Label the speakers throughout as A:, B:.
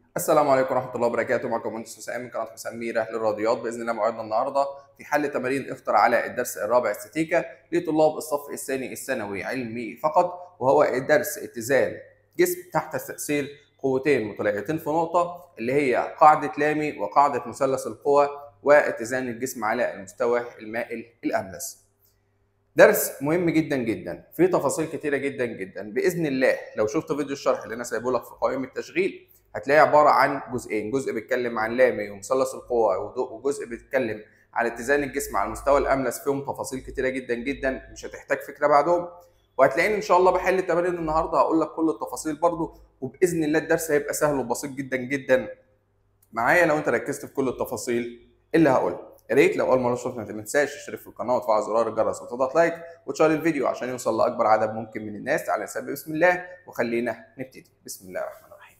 A: السلام عليكم ورحمه الله وبركاته معكم مهندس حسام من قناه حسام ميره للرياضيات باذن الله موعدنا النهارده في حل تمارين اختر على الدرس الرابع استاتيكا لطلاب الصف الثاني الثانوي علمي فقط وهو درس اتزان جسم تحت تاثير قوتين متلاقيتين في نقطه اللي هي قاعده لامي وقاعده مثلث القوى واتزان الجسم على المستوى المائل الاملس. درس مهم جدا جدا في تفاصيل كتيره جدا جدا باذن الله لو شفت فيديو الشرح اللي انا سايبه لك في قائمه التشغيل هتلاقيه عباره عن جزئين جزء بيتكلم عن لامي ومثلث القوى وجزء بيتكلم على اتزان الجسم على المستوى الاملس فيهم تفاصيل كتيره جدا جدا مش هتحتاج فكره بعدهم وهتلاقيني ان شاء الله بحل التمارين النهارده هقول لك كل التفاصيل برضو وباذن الله الدرس هيبقى سهل وبسيط جدا جدا معايا لو انت ركزت في كل التفاصيل اللي هقولها يا ريت لو اول مره تشوفنا ما تنساش تشترك في القناه وتفعل زرار الجرس وتضغط لايك وتشير الفيديو عشان يوصل لاكبر عدد ممكن من الناس تعالى نسبح بسم الله وخلينا نبتدي بسم الله الرحمن الرحيم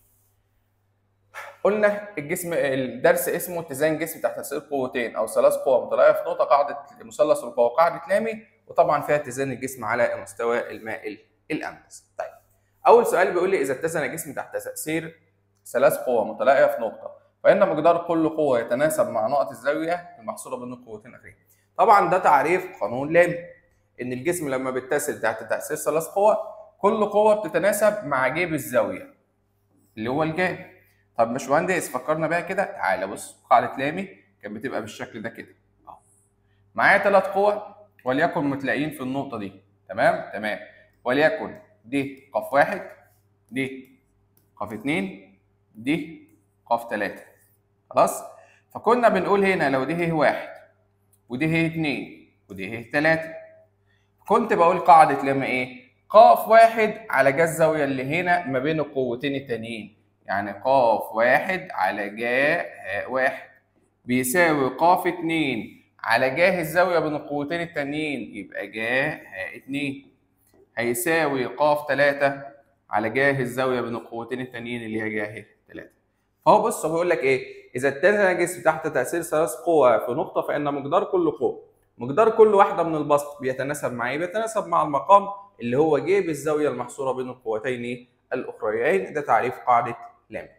A: قلنا الجسم الدرس اسمه اتزان جسم تحت تاثير قوتين او ثلاث قوى متلاقيه في نقطه قاعده مثلث القوى قاعده لامي وطبعا فيها اتزان الجسم على المستوى المائل الاملس طيب اول سؤال بيقول لي اذا اتزن الجسم تحت تاثير ثلاث قوى متلاقيه في نقطه فإن مقدار كل قوة يتناسب مع نقط الزاوية المحصورة بين القوتين الأخرين. طبعا ده تعريف قانون لامي إن الجسم لما بيتسد تحت تأثير ثلاث قوى كل قوة بتتناسب مع جيب الزاوية اللي هو الجاب. طب باشمهندس فكرنا بقى كده تعالى بص قاعدة لامي كانت بتبقى بالشكل ده كده أهو. معايا ثلاث قوى وليكن متلاقيين في النقطة دي تمام؟ تمام وليكن دي قاف واحد دي قاف اتنين دي قاف تلاتة خلاص فكنا بنقول هنا لو دي هي واحد ودي هي اتنين ودي هي تلاتة كنت بقول قاعدة لما ايه قاف واحد على جا الزاوية اللي هنا ما بين القوتين التانيين يعني قاف واحد على جا هاء واحد بيساوي قاف اتنين على جاه الزاوية بين القوتين التانيين يبقى جا هاء اتنين هيساوي قاف تلاتة على جاه الزاوية بين القوتين التانيين اللي هي جاه تلاتة فهو بص هو بيقول لك ايه اذا اتزن جسم تحت تاثير ثلاث قوى في نقطه فان مقدار كل قوه مقدار كل واحده من البسط بيتناسب مع ايه بيتناسب مع المقام اللي هو جيب الزاويه المحصوره بين القوتين الاخريين ده تعريف قاعده لامي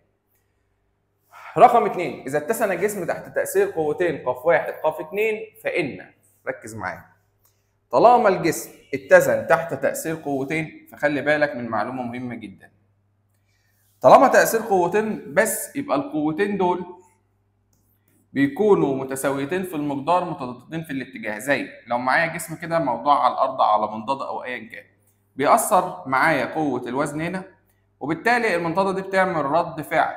A: رقم اثنين اذا اتسن الجسم تحت تاثير قوتين قاف واحد قاف اثنين فان ركز معايا طالما الجسم اتزن تحت تاثير قوتين فخلي بالك من معلومه مهمه جدا طالما تأثير قوتين بس يبقى القوتين دول بيكونوا متساويتين في المقدار متضادتين في الاتجاه زي لو معايا جسم كده موضوع على الأرض على منضدة أو أيا كان بيأثر معايا قوة الوزن هنا وبالتالي المنضدة دي بتعمل رد فعل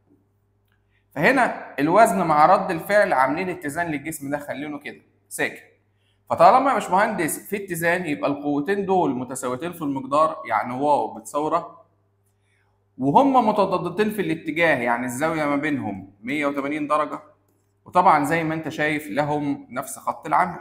A: فهنا الوزن مع رد الفعل عاملين اتزان للجسم ده خلينه كده ساكن فطالما يا باشمهندس في اتزان يبقى القوتين دول متساويتين في المقدار يعني واو بتساوي وهم متضادتين في الاتجاه يعني الزاوية ما بينهم 180 درجة وطبعا زي ما انت شايف لهم نفس خط العمل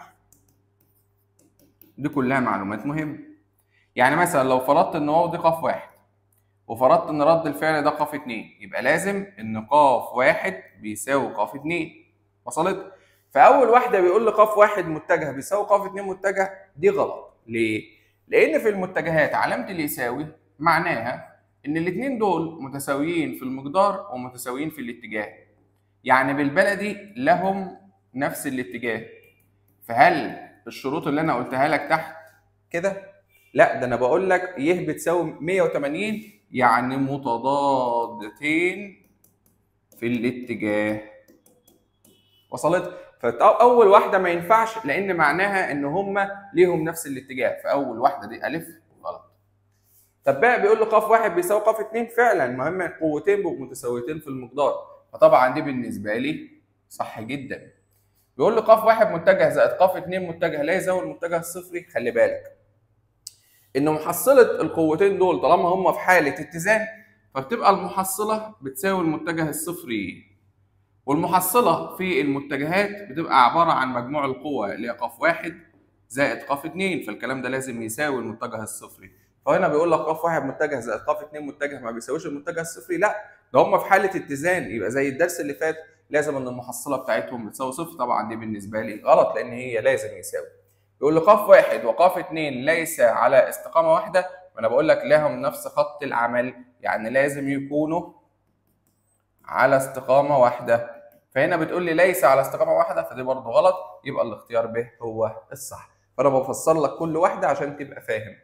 A: دي كلها معلومات مهمة يعني مثلا لو فرضت ان واو دي قاف واحد وفرضت ان رد الفعل ده قاف اتنين يبقى لازم ان قاف واحد بيساوي قاف اتنين وصلت؟ فأول واحدة بيقول لي قاف واحد متجه بيساوي قاف اتنين متجه دي غلط ليه؟ لأن في المتجهات علامة اللي يساوي معناها ان الاثنين دول متساويين في المقدار ومتساويين في الاتجاه يعني بالبلدي لهم نفس الاتجاه فهل الشروط اللي انا قلتها لك تحت كده لا ده انا بقول لك ي بتساوي 180 يعني متضادتين في الاتجاه وصلت فاول واحده ما ينفعش لان معناها ان هما ليهم نفس الاتجاه فاول واحده دي الف غلط طب بقى بيقول له قاف واحد بيساوي قاف اتنين فعلا المهم القوتين بيبقوا متساويتين في المقدار فطبعا دي بالنسبه لي صح جدا بيقول له قاف واحد متجه زائد قاف اتنين متجه لا يساوي المتجه الصفري خلي بالك ان محصله القوتين دول طالما هم في حاله اتزان فبتبقى المحصله بتساوي المتجه الصفري والمحصله في المتجهات بتبقى عباره عن مجموع القوى اللي هي قاف واحد زائد قاف اتنين فالكلام ده لازم يساوي المتجه الصفري فهنا بيقول لك قاف واحد متجه زائد قاف اتنين متجه ما بيساويش المتجه الصفري لا ده هم في حاله اتزان يبقى زي الدرس اللي فات لازم ان المحصله بتاعتهم بتساوي صفر طبعا دي بالنسبه لي غلط لان هي لازم يساوي يقول لي قاف واحد وقاف اتنين ليس على استقامه واحده وانا بقول لك لهم نفس خط العمل يعني لازم يكونوا على استقامة واحدة فهنا بتقول لي ليس على استقامة واحدة فدي برضه غلط يبقى الاختيار ب هو الصح فأنا بفسر لك كل واحدة عشان تبقى فاهم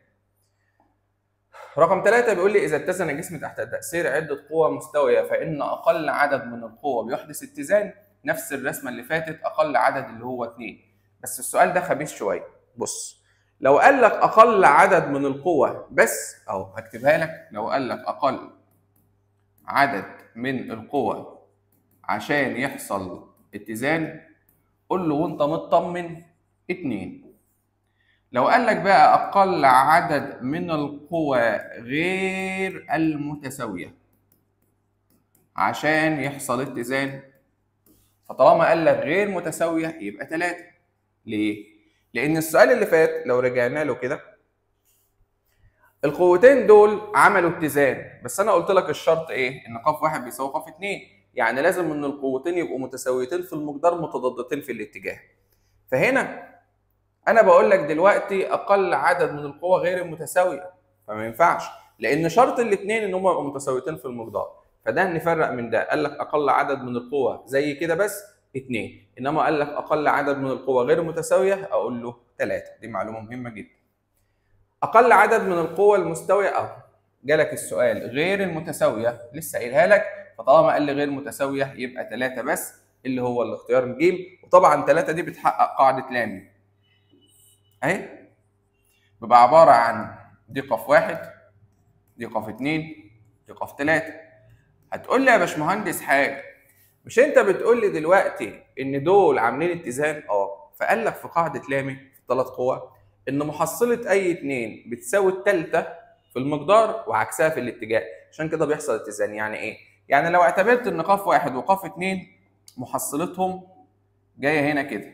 A: رقم ثلاثة بيقول لي إذا اتزن الجسم تحت تأثير عدة قوى مستوية فإن أقل عدد من القوى بيحدث اتزان نفس الرسمة اللي فاتت أقل عدد اللي هو اتنين بس السؤال ده خبيث شوية بص لو قال لك أقل عدد من القوى بس أهو هكتبها لك لو قال لك أقل عدد من القوى عشان يحصل اتزان قول له وانت مطمن اتنين لو قال لك بقى أقل عدد من القوى غير المتساوية عشان يحصل اتزان فطالما قال لك غير متساوية يبقى ثلاثة ليه؟ لأن السؤال اللي فات لو رجعنا له كده القوتين دول عملوا اتزان بس أنا قلت لك الشرط إيه؟ إن قاف واحد بيساوي قاف اتنين يعني لازم إن القوتين يبقوا متساويتين في المقدار متضادتين في الاتجاه فهنا انا بقول لك دلوقتي اقل عدد من القوى غير المتساويه فما ينفعش لان شرط الاثنين ان هم يبقوا متساويتين في المقدار فده نفرق من ده قال لك اقل عدد من القوى زي كده بس اثنين انما قال لك اقل عدد من القوى غير متساويه اقول له ثلاثه دي معلومه مهمه جدا اقل عدد من القوى المستويه اهو جالك السؤال غير المتساويه لسه قايلها لك فطالما قال لي غير متساويه يبقى ثلاثه بس اللي هو الاختيار ج وطبعا ثلاثه دي بتحقق قاعده لامي اهي بيبقى عباره عن دي قاف واحد دي قاف اتنين دي قاف تلاته هتقول لي يا باشمهندس حاجه مش انت بتقول لي دلوقتي ان دول عاملين اتزان اه فقال لك في قاعده لامي في الثلاث قوى ان محصله اي اتنين بتساوي التالته في المقدار وعكسها في الاتجاه عشان كده بيحصل اتزان يعني ايه يعني لو اعتبرت ان قاف واحد وقاف اتنين محصلتهم جايه هنا كده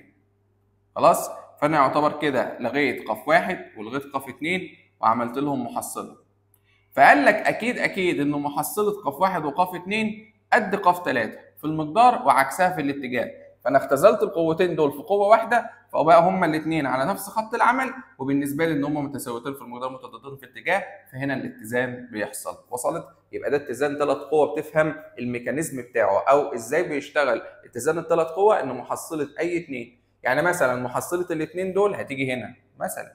A: خلاص فانا يعتبر كده لغيت قاف واحد ولغيت قاف اتنين وعملت لهم محصله فقال لك اكيد اكيد ان محصله قاف واحد وقاف اتنين قد قاف تلاته في المقدار وعكسها في الاتجاه فانا اختزلت القوتين دول في قوه واحده فبقى هما الاثنين على نفس خط العمل وبالنسبه لي ان هما متساويتين في المقدار متضادين في اتجاه فهنا الاتزان بيحصل وصلت يبقى ده اتزان ثلاث قوى بتفهم الميكانيزم بتاعه او ازاي بيشتغل اتزان الثلاث قوى ان محصله اي اثنين يعني مثلا محصله الاثنين دول هتيجي هنا مثلا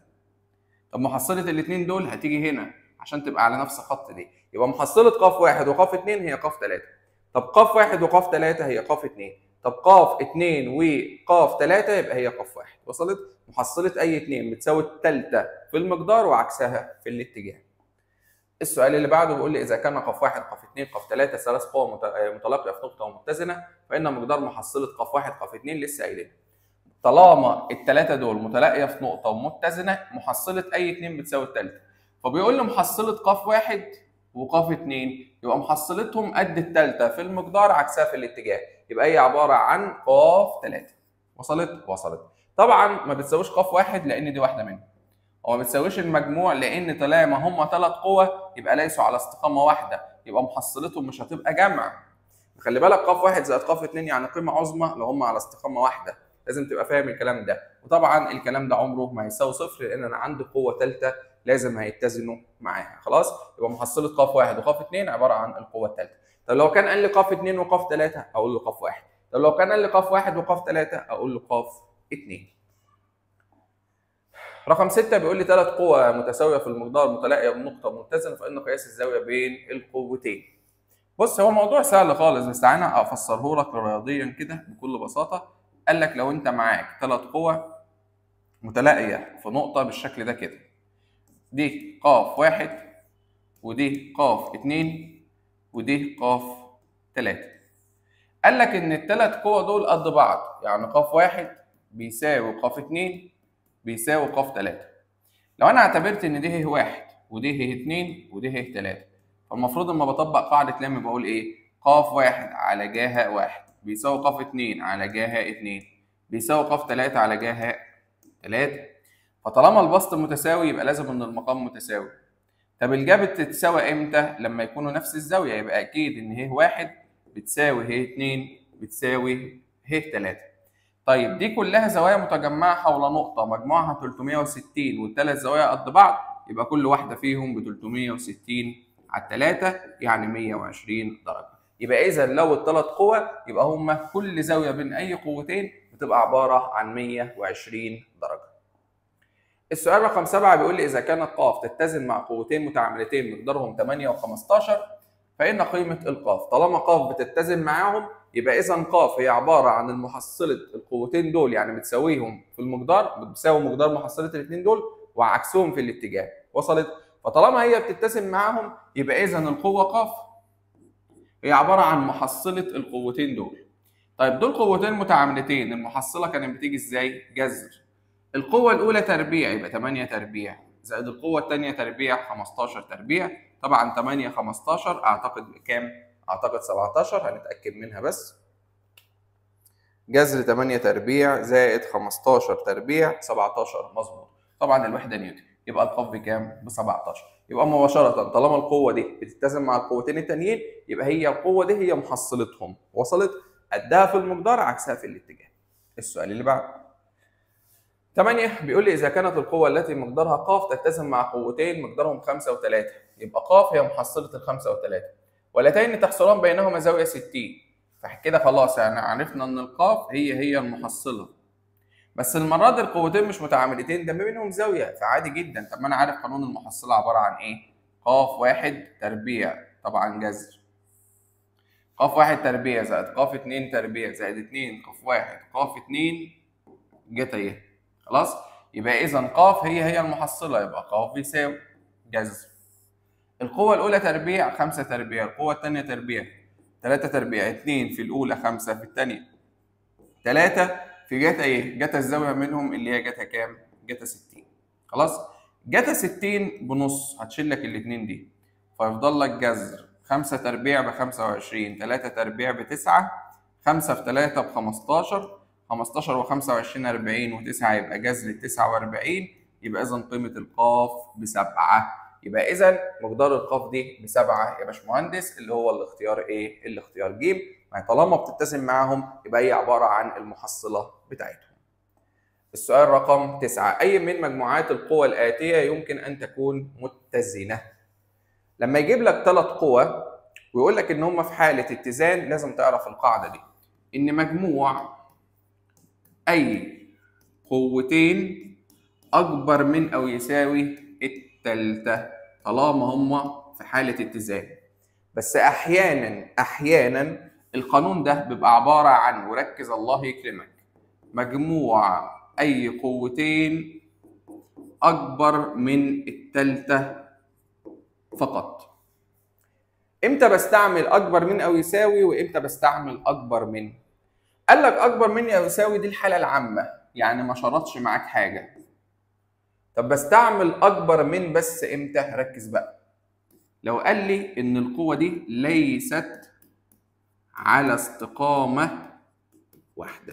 A: طب محصله الاثنين دول هتيجي هنا عشان تبقى على نفس خط دي يبقى محصله قاف واحد وقاف اثنين هي قاف ثلاثه طب قاف واحد وقاف ثلاثه هي قاف اثنين طب قاف اثنين وقاف ثلاثه يبقى هي قاف واحد وصلت محصله اي اثنين بتساوي الثالثه في المقدار وعكسها في الاتجاه السؤال اللي بعده بيقول لي اذا كان قاف واحد قاف اثنين قاف ثلاثه ثلاث قوى متلاقيه في نقطه ومتزنه فان مقدار محصله قاف واحد قاف اثنين لسه قايلين طالما الثلاثه دول متلاقيه في نقطه ومتزنه محصله اي اثنين بتساوي الثالثه فبيقول لي محصله قاف واحد وقاف اثنين يبقى محصلتهم قد الثالثه في المقدار عكسها في الاتجاه يبقى هي عباره عن قاف ثلاثه وصلت وصلت طبعا ما بتساويش قاف واحد لان دي واحده منهم وما بتساويش المجموع لان طالما هم ثلاث قوى يبقى ليسوا على استقامه واحده يبقى محصلتهم مش هتبقى جمع خلي بالك قاف واحد زائد قاف اثنين يعني قيمه عظمى لو هم على استقامه واحده لازم تبقى فاهم الكلام ده وطبعا الكلام ده عمره ما هيساوي صفر لان انا عندي قوه ثالثه لازم هيتزنوا معاها خلاص يبقى محصله قاف واحد وقاف اثنين عباره عن القوه الثالثه طب لو كان قال لي قاف اثنين وقاف ثلاثه اقول له قاف واحد طب لو كان قال لي قاف واحد وقاف ثلاثه اقول له قاف اثنين رقم ستة بيقول لي ثلاث قوى متساوية في المقدار متلاقية بنقطة متزنة فإن قياس الزاوية بين القوتين. بص هو موضوع سهل خالص بس تعالى أفسره لك رياضيا كده بكل بساطة. قال لك لو أنت معاك ثلاث قوى متلاقية في نقطة بالشكل ده كده. دي قاف واحد ودي قاف اتنين ودي قاف تلاتة. قال لك إن الثلاث قوى دول قد بعض يعني قاف واحد بيساوي قاف اتنين بيساوي قاف تلاتة. لو أنا اعتبرت إن دي هي واحد ودي هي اتنين ودي هي تلاتة فالمفروض لما بطبق قاعدة لام بقول إيه؟ قاف واحد على جهة واحد بيساوي قاف اتنين على جهة اتنين بيساوي قاف تلاتة على جهة تلاتة فطالما البسط متساوي يبقى لازم إن المقام متساوي. طب الجاب تتساوي إمتى؟ لما يكونوا نفس الزاوية يبقى أكيد إن هي واحد بتساوي هي اتنين بتساوي هي تلاتة. طيب دي كلها زوايا متجمعة حول نقطة مجموعها 360 والثلاث زوايا قد بعض يبقى كل واحدة فيهم ب 360 على الثلاثة يعني 120 درجة. يبقى اذا لو الثلاث قوى يبقى هما كل زاويه بين اي قوتين بتبقى عباره عن 120 درجه السؤال رقم سبعة بيقول لي إذا كانت ق تتزن مع قوتين متعاملتين مقدارهم 8 و15 فإن قيمة القاف طالما ق بتتزن معاهم يبقى إذا ق هي عبارة عن المحصلة القوتين دول يعني بتساويهم في المقدار بتساوي مقدار محصلة الاثنين دول وعكسهم في الاتجاه وصلت فطالما هي بتتسم معاهم يبقى إذا القوة ق هي عبارة عن محصلة القوتين دول طيب دول قوتين متعاملتين المحصلة كانت بتيجي إزاي؟ جذر القوة الأولى تربيع يبقى 8 تربيع زائد القوة الثانية تربيع 15 تربيع طبعا 8 15 أعتقد بكام؟ أعتقد 17 هنتأكد منها بس جذر 8 تربيع زائد 15 تربيع 17 مظبوط طبعا الوحدة نيوتن يبقى القاف بكام؟ ب 17 يبقى مباشرة طالما القوة دي بتتزن مع القوتين التانيين يبقى هي القوة دي هي محصلتهم وصلت قدها في المقدار عكسها في الاتجاه السؤال اللي بعده 8 بيقول لي اذا كانت القوه التي مقدارها ق تتزن مع قوتين مقدارهم 5 و3 يبقى ق هي محصله الخمسه و3 واللتين تحصلان بينهما زاويه 60 فكده خلاص يعني عرفنا ان القاف هي هي المحصله بس المره دي القوتين مش متعاملتين ده ما بينهم زاويه فعادي جدا طب ما انا عارف قانون المحصله عباره عن ايه ق واحد تربيع طبعا جذر ق واحد تربيع زائد ق اتنين تربيع زائد اتنين ق واحد ق اتنين جت اهي خلاص يبقى اذا ق هي هي المحصله يبقى ق بيساوي جذر القوه الاولى تربيع 5 تربيع القوه الثانيه تربيع 3 تربيع 2 في الاولى 5 في الثانيه 3 في جتا ايه جتا الزاويه منهم اللي هي جتا كام جتا 60 خلاص جتا 60 بنص هتشيل لك الاثنين دي فيفضل لك جذر 5 تربيع ب 25 3 تربيع ب 9 5 في 3 ب 15 15 و25 40 و9 يبقى جذر 49 يبقى اذا قيمه القاف بسبعه يبقى اذا مقدار القاف دي بسبعه يا باشمهندس اللي هو الاختيار ايه؟ الاختيار ج يعني طالما بتتسم معاهم يبقى هي عباره عن المحصله بتاعتهم. السؤال رقم تسعة أي من مجموعات القوى الآتية يمكن أن تكون متزنة؟ لما يجيب لك ثلاث قوى ويقول لك إن هم في حالة اتزان لازم تعرف القاعدة دي إن مجموع أي قوتين أكبر من أو يساوي التالتة طالما هما في حالة اتزان بس أحيانا أحيانا القانون ده بيبقى عبارة عن وركز الله يكرمك مجموع أي قوتين أكبر من التالتة فقط امتى بستعمل اكبر من او يساوي وامتى بستعمل اكبر من قال لك اكبر من او يساوي دي الحاله العامه يعني ما شرطش معاك حاجه طب بستعمل اكبر من بس امتى ركز بقى لو قال لي ان القوه دي ليست على استقامه واحده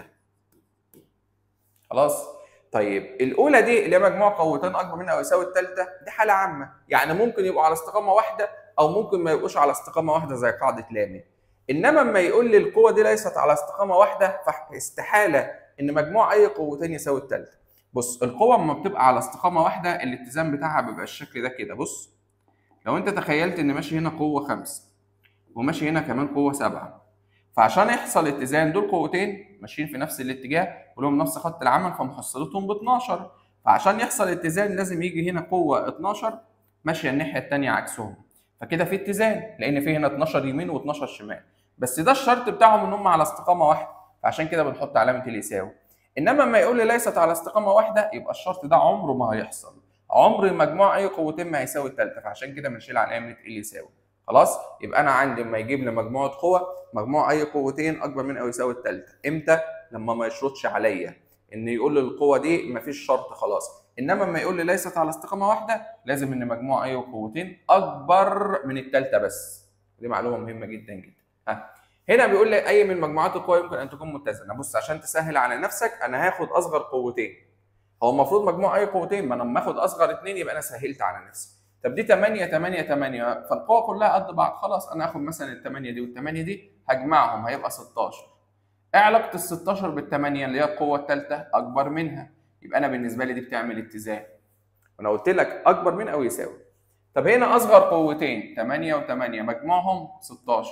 A: خلاص طيب الاولى دي اللي هي مجموع قوتين اكبر من او يساوي الثالثه دي حاله عامه يعني ممكن يبقوا على استقامه واحده او ممكن ما يبقوش على استقامه واحده زي قاعده لامي انما لما يقول لي القوه دي ليست على استقامه واحده فاستحاله ان مجموع اي قوتين يساوي الثالثه بص القوه لما بتبقى على استقامه واحده الاتزان بتاعها بيبقى الشكل ده كده بص لو انت تخيلت ان ماشي هنا قوه خمسة وماشي هنا كمان قوه سبعة فعشان يحصل اتزان دول قوتين ماشيين في نفس الاتجاه ولهم نفس خط العمل فمحصلتهم ب 12 فعشان يحصل اتزان لازم يجي هنا قوه 12 ماشيه الناحيه الثانيه عكسهم فكده في اتزان لان في هنا 12 يمين و12 شمال بس ده الشرط بتاعهم ان هم على استقامه واحده فعشان كده بنحط علامه اليساوي انما لما يقول لي ليست على استقامه واحده يبقى الشرط ده عمره ما هيحصل عمر مجموع اي قوتين ما هيساوي الثالثه فعشان كده بنشيل علامه اليساوي خلاص يبقى انا عندي لما يجيب لي مجموعه قوى مجموع اي قوتين اكبر من او يساوي الثالثه امتى لما ما يشرطش عليا ان يقول لي القوه دي مفيش شرط خلاص انما لما يقول لي ليست على استقامه واحده لازم ان مجموع اي قوتين اكبر من الثالثه بس دي معلومه مهمه جدا جدا ها هنا بيقول لي اي من مجموعات القوى يمكن ان تكون متزنه بص عشان تسهل على نفسك انا هاخد اصغر قوتين هو المفروض مجموع اي قوتين ما انا لما اخد اصغر اثنين يبقى انا سهلت على نفسي طب دي 8 8 8 فالقوى كلها قد بعض خلاص انا هاخد مثلا ال 8 دي وال 8 دي هجمعهم هيبقى 16 ايه علاقه ال 16 بال 8 اللي هي القوه الثالثه اكبر منها يبقى انا بالنسبه لي دي بتعمل اتزان وانا قلت لك اكبر من او يساوي طب هنا اصغر قوتين 8 و8 مجموعهم 16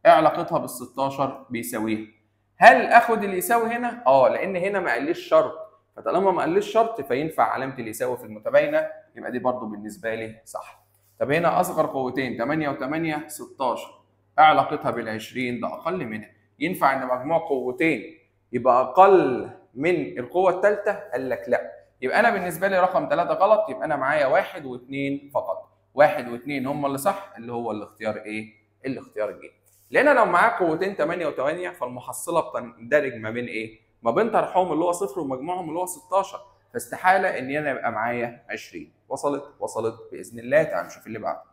A: ايه علاقتها بال 16 بيساويها هل اخد اللي يساوي هنا اه لان هنا ما قاليش شرط فطالما ما قاليش شرط فينفع علامه اللي يساوي في المتباينه يبقى دي برضو بالنسبه لي صح طب هنا اصغر قوتين 8 و8 16 ايه علاقتها بال 20 ده اقل منها ينفع ان مجموع قوتين يبقى اقل من القوه الثالثه قال لك لا يبقى انا بالنسبه لي رقم ثلاثة غلط يبقى انا معايا واحد واثنين فقط واحد واثنين هم اللي صح اللي هو الاختيار ايه الاختيار الجيم لان لو معاك قوتين 8 و8 فالمحصله بتندرج ما بين ايه ما بين طرحهم اللي هو صفر ومجموعهم اللي هو 16 فاستحاله ان انا يبقى معايا 20 وصلت وصلت باذن الله تعال نشوف اللي بعده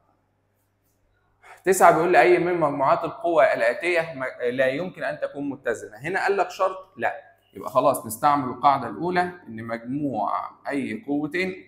A: تسعة بيقول لي أي من مجموعات القوى الآتية لا يمكن أن تكون متزنة، هنا قال لك شرط لا، يبقى خلاص نستعمل القاعدة الأولى إن مجموع أي قوتين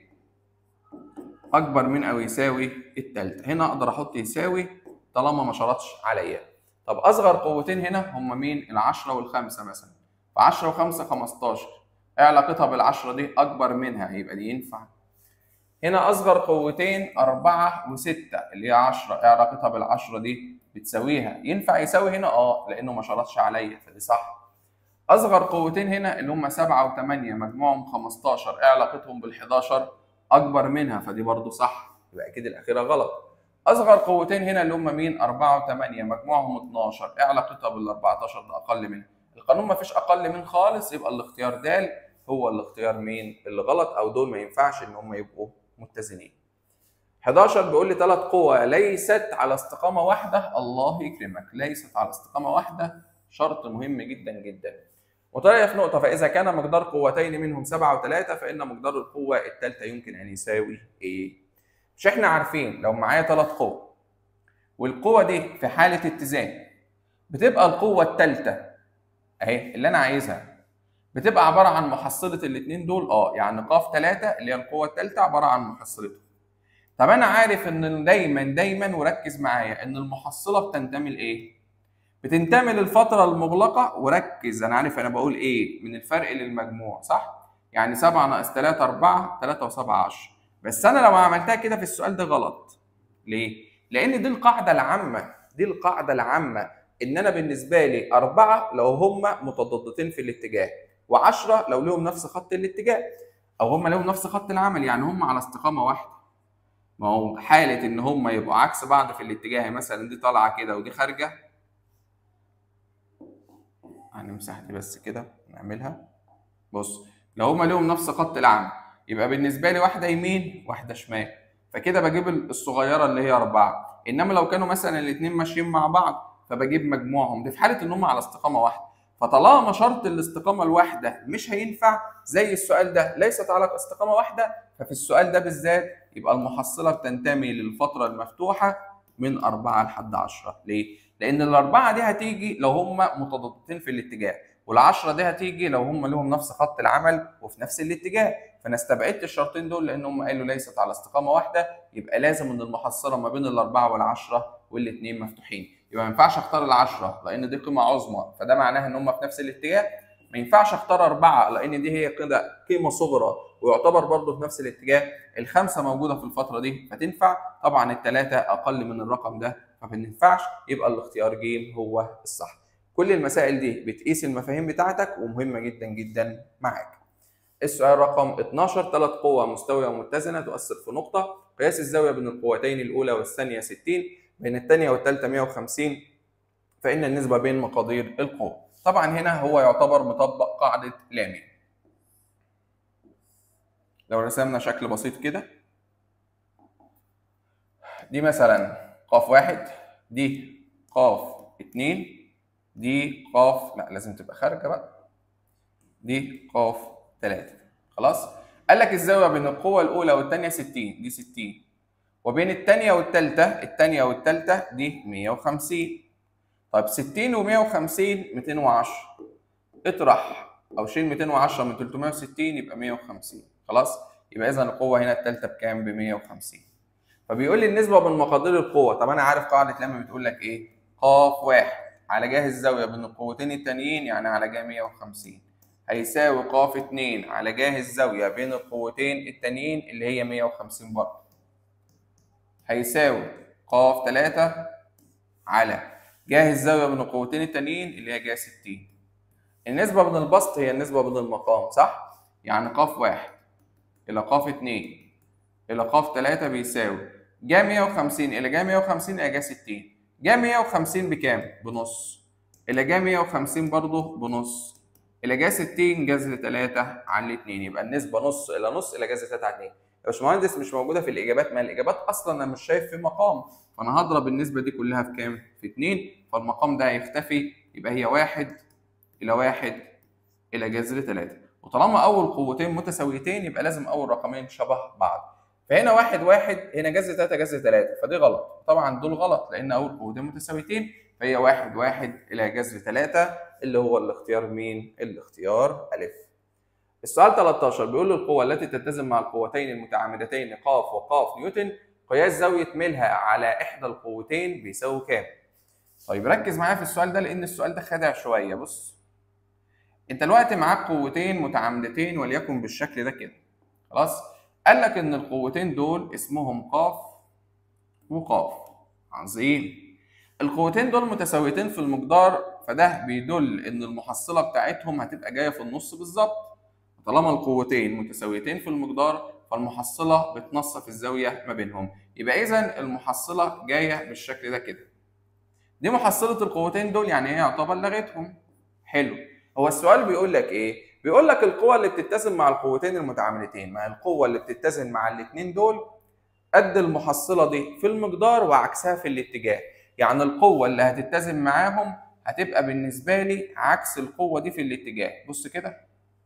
A: أكبر من أو يساوي التالتة، هنا أقدر أحط يساوي طالما ما شرطش عليا. طب أصغر قوتين هنا هم مين؟ العشرة والخمسة مثلا. ف10 و5 15 إيه علاقتها بالعشرة دي؟ أكبر منها يبقى دي ينفع. هنا أصغر قوتين أربعة وستة اللي هي 10 إيه علاقتها بالعشرة دي؟ بتساويها، ينفع يساوي هنا؟ أه لأنه ما شرطش عليا فدي صح. اصغر قوتين هنا اللي هم 7 و8 مجموعهم 15 ايه علاقتهم بال11 اكبر منها فدي برضو صح يبقى اكيد الاخيره غلط اصغر قوتين هنا اللي هم مين 4 و8 مجموعهم 12 ايه علاقتها بال14 ده اقل منها القانون ما فيش اقل من خالص يبقى الاختيار د هو الاختيار مين اللي غلط او دول ما ينفعش ان هم يبقوا متزنين 11 بيقول لي ثلاث قوى ليست على استقامه واحده الله يكرمك ليست على استقامه واحده شرط مهم جدا جدا وطريقة في نقطة فإذا كان مقدار قوتين منهم سبعة وثلاثة فإن مقدار القوة الثالثة يمكن أن يساوي إيه؟ مش إحنا عارفين لو معايا ثلاث قوى والقوة دي في حالة اتزان بتبقى القوة الثالثة أهي اللي أنا عايزها بتبقى عبارة عن محصلة الاثنين دول أه يعني قاف ثلاثة اللي هي القوة الثالثة عبارة عن محصلتهم. طب أنا عارف إن دايما دايما وركز معايا إن المحصلة بتنتمي لإيه؟ بتنتمي للفترة المغلقة وركز أنا عارف أنا بقول إيه من الفرق للمجموع صح؟ يعني 7 ناقص 3 4 3 و7 10 بس أنا لو عملتها كده في السؤال ده غلط ليه؟ لأن دي القاعدة العامة دي القاعدة العامة إن أنا بالنسبة لي أربعة لو هما متضادتين في الاتجاه و10 لو لهم نفس خط الاتجاه أو هما لهم نفس خط العمل يعني هما على استقامة واحدة ما هو حالة إن هما يبقوا عكس بعض في الاتجاه مثلا دي طالعة كده ودي خارجة هنمسح دي بس كده نعملها بص لو هما لهم نفس خط العمل يبقى بالنسبه لي واحده يمين واحده شمال فكده بجيب الصغيره اللي هي أربعة إنما لو كانوا مثلا الاتنين ماشيين مع بعض فبجيب مجموعهم دي في حالة إن هم على استقامة واحدة فطالما شرط الاستقامة الواحدة مش هينفع زي السؤال ده ليست على استقامة واحدة ففي السؤال ده بالذات يبقى المحصلة بتنتمي للفترة المفتوحة من أربعة لحد عشرة ليه؟ لأن الأربعة دي هتيجي لو هم متضادتين في الاتجاه والعشرة دي هتيجي لو هم لهم نفس خط العمل وفي نفس الاتجاه فانا استبعدت الشرطين دول لان هم قالوا ليست على استقامه واحده يبقى لازم ان المحصله ما بين الاربعه والعشره والاثنين مفتوحين يبقى ما ينفعش اختار العشره لان دي قيمه عظمى فده معناها ان هم في نفس الاتجاه ما ينفعش اختار اربعه لان دي هي كده قيمه صغرى ويعتبر برضه في نفس الاتجاه الخمسه موجوده في الفتره دي فتنفع طبعا الثلاثه اقل من الرقم ده فما ينفعش يبقى الاختيار ج هو الصح كل المسائل دي بتقيس المفاهيم بتاعتك ومهمه جدا جدا معاك السؤال رقم 12 ثلاث قوى مستوية ومتزنة تؤثر في نقطة قياس الزاوية بين القوتين الأولى والثانية 60 بين الثانية والثالثة 150 فإن النسبة بين مقادير القوة طبعا هنا هو يعتبر مطبق قاعدة لامي لو رسمنا شكل بسيط كده دي مثلا قاف واحد دي قاف اتنين دي قاف لا لازم تبقى خارجة بقى دي قاف 3 خلاص قال لك الزاويه بين القوه الاولى والثانيه 60 دي 60 وبين الثانيه والثالثه الثانيه والثالثه دي 150 طيب 60 و150 210 اطرح او شيل 210 من 360 يبقى 150 خلاص يبقى اذا القوه هنا الثالثه بكام ب 150 فبيقول لي النسبه بين مقادير القوه طب انا عارف قاعده لما بتقول لك ايه ق واحد على جهه الزاويه بين القوتين التانيين يعني على جهه 150 هيساوي ق 2 على جاه الزاوية بين القوتين التانيين اللي هي 150 برضه. هيساوي ق 3 على جاه الزاويه بين القوتين التانيين اللي هي جاه 60 النسبه بين البسط هي النسبه بين المقام صح يعني ق واحد الى ق 2 الى ق 3 بيساوي جا 150 الى جا 150 الى جا 60 جا 150 بكام بنص الى جا 150 برضه بنص الى جا 60 جذر 3 على 2 يبقى النسبه نص الى نص الى جذر 3 على 2 يا باشمهندس مش موجوده في الاجابات ما الاجابات اصلا انا مش شايف في مقام فانا هضرب النسبه دي كلها في كام في 2 فالمقام ده هيختفي يبقى هي 1 الى 1 الى جذر 3 وطالما اول قوتين متساويتين يبقى لازم اول رقمين شبه بعض فهنا واحد واحد هنا جذر 3 جذر 3 فدي غلط طبعا دول غلط لان اول قوتين متساويتين فهي واحد واحد الى جذر 3 اللي هو الاختيار مين؟ الاختيار أ. السؤال 13 بيقول له القوة التي تتزن مع القوتين المتعامدتين ق وق نيوتن قياس زاوية ميلها على إحدى القوتين بيساوي كام؟ طيب ركز معايا في السؤال ده لأن السؤال ده خادع شوية بص أنت دلوقتي معاك قوتين متعامدتين وليكن بالشكل ده كده خلاص؟ قال لك إن القوتين دول اسمهم ق وق عظيم القوتين دول متساويتين في المقدار فده بيدل ان المحصله بتاعتهم هتبقى جايه في النص بالظبط طالما القوتين متساويتين في المقدار فالمحصله بتنصف الزاويه ما بينهم يبقى اذا المحصله جايه بالشكل ده كده دي محصله القوتين دول يعني ايه يعتبر لغتهم حلو هو السؤال بيقول لك ايه بيقول لك القوه اللي بتتزن مع القوتين المتعامدتين مع القوه اللي بتتزن مع الاثنين دول قد المحصله دي في المقدار وعكسها في الاتجاه يعني القوه اللي هتتزن معاهم هتبقى بالنسبة لي عكس القوة دي في الاتجاه بص كده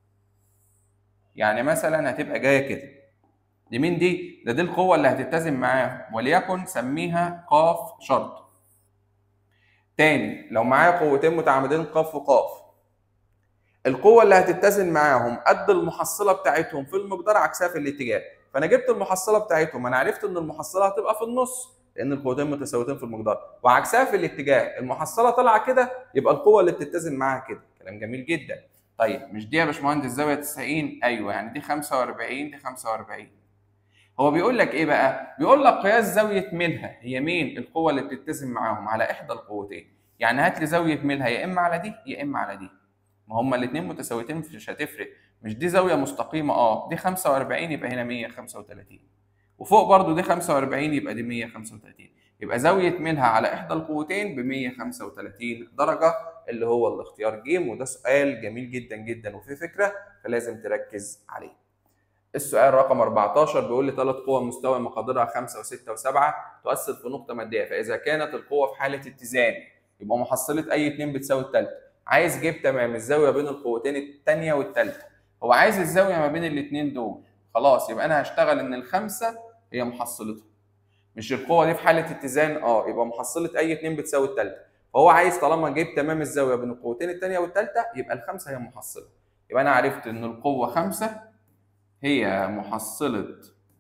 A: يعني مثلا هتبقى جاية كده دي مين دي؟ ده دي القوة اللي هتتزن معاهم وليكن سميها ق شرط تاني لو معايا قوتين متعامدين ق وق القوة اللي هتتزن معاهم قد المحصلة بتاعتهم في المقدار عكسها في الاتجاه فأنا جبت المحصلة بتاعتهم أنا عرفت إن المحصلة هتبقى في النص لان القوتين متساويتين في المقدار وعكسها في الاتجاه المحصله طالعه كده يبقى القوه اللي بتتزن معاها كده كلام جميل جدا طيب مش دي يا باشمهندس زاويه 90 ايوه يعني دي 45 دي 45 هو بيقول لك ايه بقى بيقول لك قياس زاويه ميلها هي مين القوه اللي بتتزن معاهم على احدى القوتين يعني هات لي زاويه ميلها يا اما على دي يا اما على دي ما هما الاثنين متساويتين مش هتفرق مش دي زاويه مستقيمه اه دي 45 يبقى هنا 135 وفوق برضو دي 45 يبقى دي 135 يبقى زاوية ميلها على إحدى القوتين ب 135 درجة اللي هو الاختيار ج وده سؤال جميل جدا جدا وفيه فكرة فلازم تركز عليه. السؤال رقم 14 بيقول لي ثلاث قوى مستوى مقدارها 5 و6 و7 تؤثر في نقطة مادية فإذا كانت القوة في حالة اتزان يبقى محصلة أي اتنين بتساوي التالتة. عايز جيب تمام الزاوية بين القوتين التانية والتالتة. هو عايز الزاوية ما بين الاتنين دول. خلاص يبقى أنا هشتغل إن الخمسة هي محصلتهم مش القوه دي في حاله اتزان اه يبقى محصله اي اتنين بتساوي الثالثه فهو عايز طالما جيب تمام الزاويه بين القوتين الثانيه والثالثه يبقى الخمسه هي محصله يبقى انا عرفت ان القوه خمسة هي محصله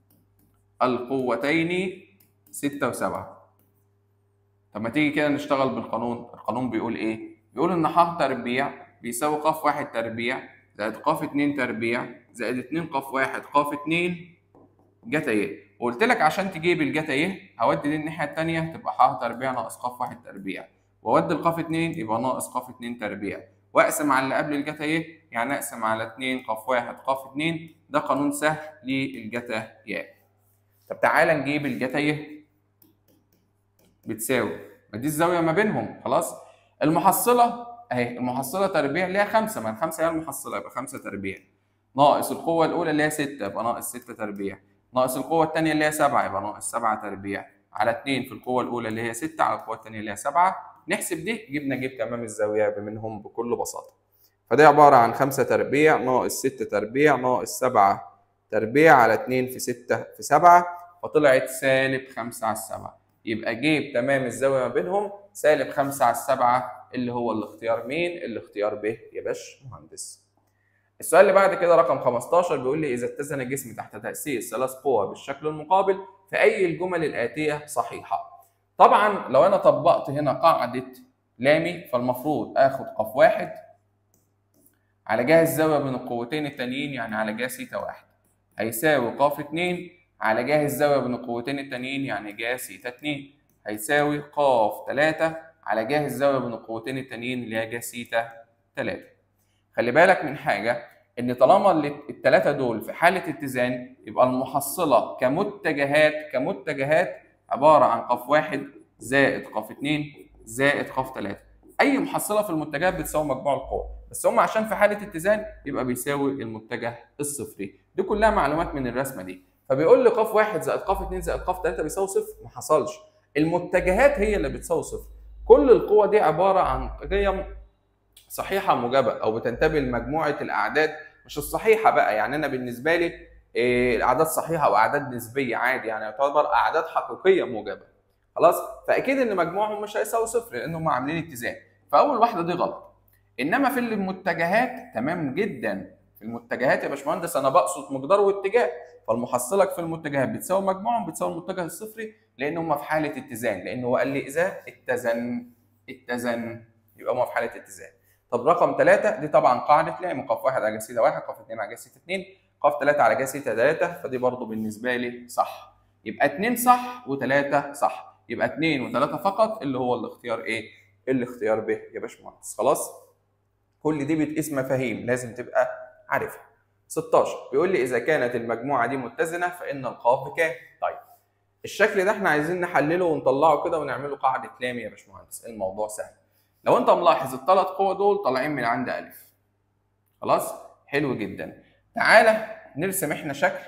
A: القوتين ستة وسبعة طب ما تيجي كده نشتغل بالقانون القانون بيقول ايه بيقول ان ح تربيع بيساوي ق واحد تربيع زائد ق اتنين تربيع زائد اتنين ق واحد ق اتنين جتا ايه وقلت لك عشان تجيب الجتا ايه هودي دي الناحيه الثانيه تبقى ح تربيع ناقص ق واحد تربيع واودي القاف 2 يبقى ناقص ق 2 تربيع واقسم على اللي قبل الجتا ايه يعني اقسم على 2 ق 1 ق 2 ده قانون سهل للجتا ياء طب تعالى نجيب الجتا ايه بتساوي ما دي الزاويه ما بينهم خلاص المحصله اهي المحصله تربيع ليها 5 ما الخمسه هي المحصله يبقى 5 تربيع ناقص القوه الاولى اللي هي 6 يبقى ناقص 6 تربيع ناقص القوة الثانية اللي هي 7 يبقى ناقص 7 تربيع على 2 في القوة الأولى اللي هي 6 على القوة الثانية اللي هي 7 نحسب دي جبنا جيب تمام الزاوية منهم بكل بساطة فدي عبارة عن 5 تربيع ناقص 6 تربيع ناقص 7 تربيع على 2 في 6 في 7 فطلعت سالب 5 على 7 يبقى جيب تمام الزاوية ما بينهم سالب 5 على 7 اللي هو الاختيار مين؟ الاختيار ب يا باش مهندس. السؤال اللي بعد كده رقم 15 بيقول لي اذا اتزن الجسم تحت تاثير ثلاث قوى بالشكل المقابل فاي الجمل الاتيه صحيحه طبعا لو انا طبقت هنا قاعده لامي فالمفروض اخد قاف واحد على جهه الزاويه بين القوتين التانيين يعني على جهه سيتا واحد هيساوي قاف اتنين على جهه الزاويه بين القوتين التانيين يعني جهه سيتا اتنين هيساوي قاف تلاتة على جهه الزاويه بين القوتين التانيين اللي هي جهه سيتا 3 خلي بالك من حاجه ان طالما الثلاثه دول في حاله اتزان يبقى المحصله كمتجهات كمتجهات عباره عن قاف واحد زائد قاف اتنين زائد قاف تلاته اي محصله في المتجهات بتساوي مجموع القوى بس هم عشان في حاله اتزان يبقى بيساوي المتجه الصفري دي كلها معلومات من الرسمه دي فبيقول لي قاف واحد زائد قاف اتنين زائد قاف تلاته بيساوي صفر ما حصلش المتجهات هي اللي بتساوي صفر كل القوى دي عباره عن قيم صحيحه موجبه او بتنتمي لمجموعه الاعداد مش الصحيحه بقى يعني انا بالنسبه لي إيه الاعداد صحيحه واعداد نسبيه عادي يعني يعتبر اعداد حقيقيه موجبه خلاص فاكيد ان مجموعهم مش هيساوي صفر لان هم عاملين اتزان فاول واحده دي غلط انما في المتجهات تمام جدا في المتجهات يا باشمهندس انا بقصد مقدار واتجاه فالمحصلك في المتجهات بتساوي مجموعهم بتساوي المتجه الصفري لان هم في حاله اتزان لان هو قال لي اذا اتزن اتزن يبقى هم في حاله اتزان طب رقم ثلاثة دي طبعا قاعدة لام قاف واحد على جسيدة واحد قاف اثنين على جسيدة اثنين قاف ثلاثة على جسيدة ثلاثة فدي برضو بالنسبة لي صح يبقى اثنين صح وثلاثة صح يبقى اثنين وثلاثة فقط اللي هو الاختيار ايه؟ الاختيار ب يا باشمهندس خلاص؟ كل دي بتقيس مفاهيم لازم تبقى عارفها 16 بيقول لي اذا كانت المجموعة دي متزنة فان القاف بكام؟ طيب الشكل ده احنا عايزين نحلله ونطلعه كده ونعمله قاعدة لام يا باشمهندس الموضوع سهل لو انت ملاحظ الثلاث قوى دول طالعين من عند الف خلاص حلو جدا تعالى نرسم احنا شكل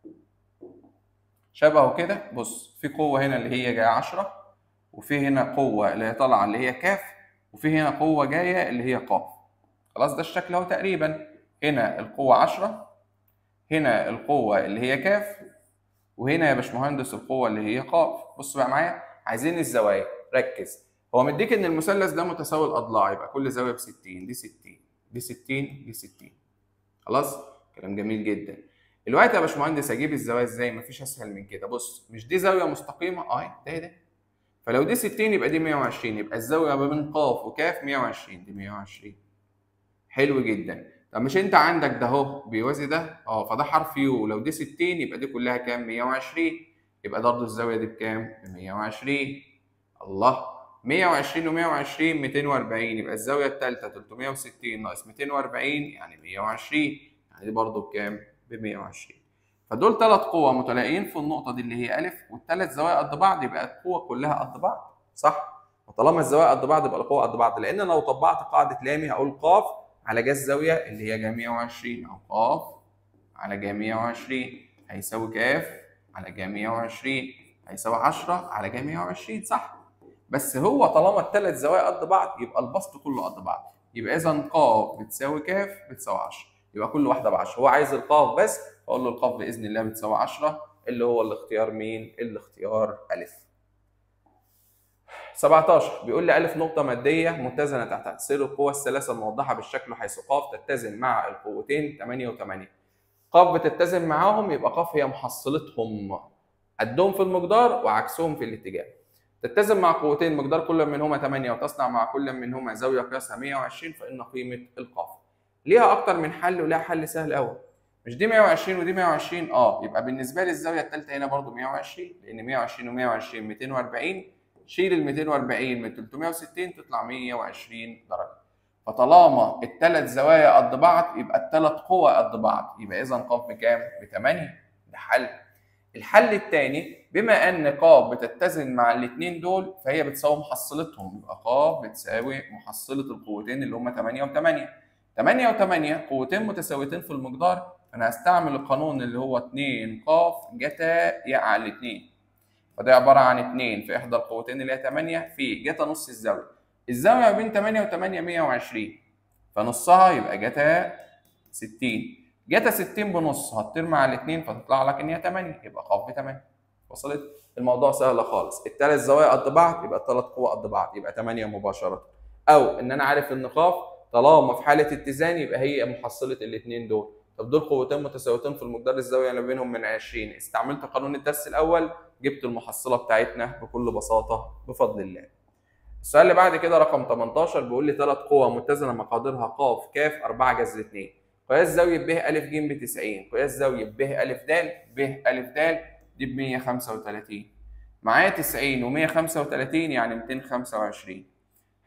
A: شبهه كده بص في قوه هنا اللي هي جايه 10 وفي هنا قوه اللي هي طالعه اللي هي كاف وفي هنا قوه جايه اللي هي قاف خلاص ده الشكل اهو تقريبا هنا القوه 10 هنا القوه اللي هي كاف وهنا يا باشمهندس القوه اللي هي قاف بص بقى معايا عايزين الزوايا ركز هو مديك ان المثلث ده متساوي الاضلاع يبقى كل زاويه ب 60 دي 60 دي 60 دي 60 خلاص كلام جميل جدا دلوقتي يا باشمهندس اجيب الزوايا ازاي مفيش اسهل من كده بص مش دي زاويه مستقيمه اه ده ده فلو دي 60 يبقى دي 120 يبقى الزاويه ما بين قاف وكاف 120 دي 120 حلو جدا طب مش انت عندك ده اهو بيوازي ده اه فده حرف يو لو دي 60 يبقى دي كلها كام 120 يبقى برضه الزاويه دي بكام ب 120 الله 120 و120 240 يبقى الزاويه الثالثه 360 ناقص 240 يعني 120 يعني دي برضه بكام؟ ب 120 فدول ثلاث قوى متلاقيين في النقطه دي اللي هي الف والثلاث زوايا قد بعض يبقى القوه كلها قد بعض صح؟ وطالما الزوايا قد بعض يبقى القوه قد بعض لان لو طبقت قاعده لامي هقول قاف على جا الزاويه اللي هي جا 120 او قاف على جا 120 هيساوي كاف على جا 120 هيساوي 10 على جا 120 صح؟ بس هو طالما الثلاث زوايا قد بعض يبقى البسط كله قد بعض يبقى اذا ق بتساوي ك بتساوي 10 يبقى كل واحده ب 10 هو عايز القاف بس فاقول له القاف باذن الله بتساوي 10 اللي هو الاختيار مين الاختيار الف 17 بيقول لي الف نقطه ماديه متزنه تحت تاثير القوى الثلاثه الموضحه بالشكل حيث ق تتزن مع القوتين 8 و8 ق بتتزن معاهم يبقى ق هي محصلتهم قدهم في المقدار وعكسهم في الاتجاه تتزن مع قوتين مقدار كل منهما 8 وتصنع مع كل منهما زاويه قياسها 120 فان قيمه القاف ليها اكتر من حل ولها حل سهل قوي مش دي 120 ودي 120 اه يبقى بالنسبه لي الزاويه الثالثه هنا برضو 120 لان 120 و120 240 شيل ال 240 من 360 تطلع 120 درجه فطالما الثلاث زوايا قد بعض يبقى الثلاث قوى قد بعض يبقى اذا ق بكام؟ ب 8 ده حل الحل الثاني بما ان ق بتتزن مع الاثنين دول فهي بتساوي محصلتهم يبقى ق بتساوي محصله القوتين اللي هم 8 و8 8 و8 قوتين متساويتين في المقدار فانا هستعمل القانون اللي هو 2 ق جتا يا على 2 فده عباره عن 2 في احدى القوتين اللي هي 8 في جتا نص الزاويه الزاويه ما بين 8 و8 120 فنصها يبقى جتا 60 جتا 60 بنص هتطير مع الاثنين فتطلع لك ان هي 8 يبقى ق ب 8 وصلت الموضوع سهل خالص الثلاث زوايا قد بعض يبقى الثلاث قوى قد بعض يبقى 8 مباشره او ان انا عارف ان ق طالما في حاله اتزان يبقى هي محصله الاثنين دول طب دول قوتين متساويتين في المقدار الزاويه اللي بينهم من 20 استعملت قانون الدرس الاول جبت المحصله بتاعتنا بكل بساطه بفضل الله السؤال اللي بعد كده رقم 18 بيقول لي ثلاث قوى متزنه مقاديرها ق ك 4 جذر 2 قياس زاويه ب ا ج ب 90 قياس زاويه ب ا د ب ا د دي ب 135 معايا 90 و135 يعني 225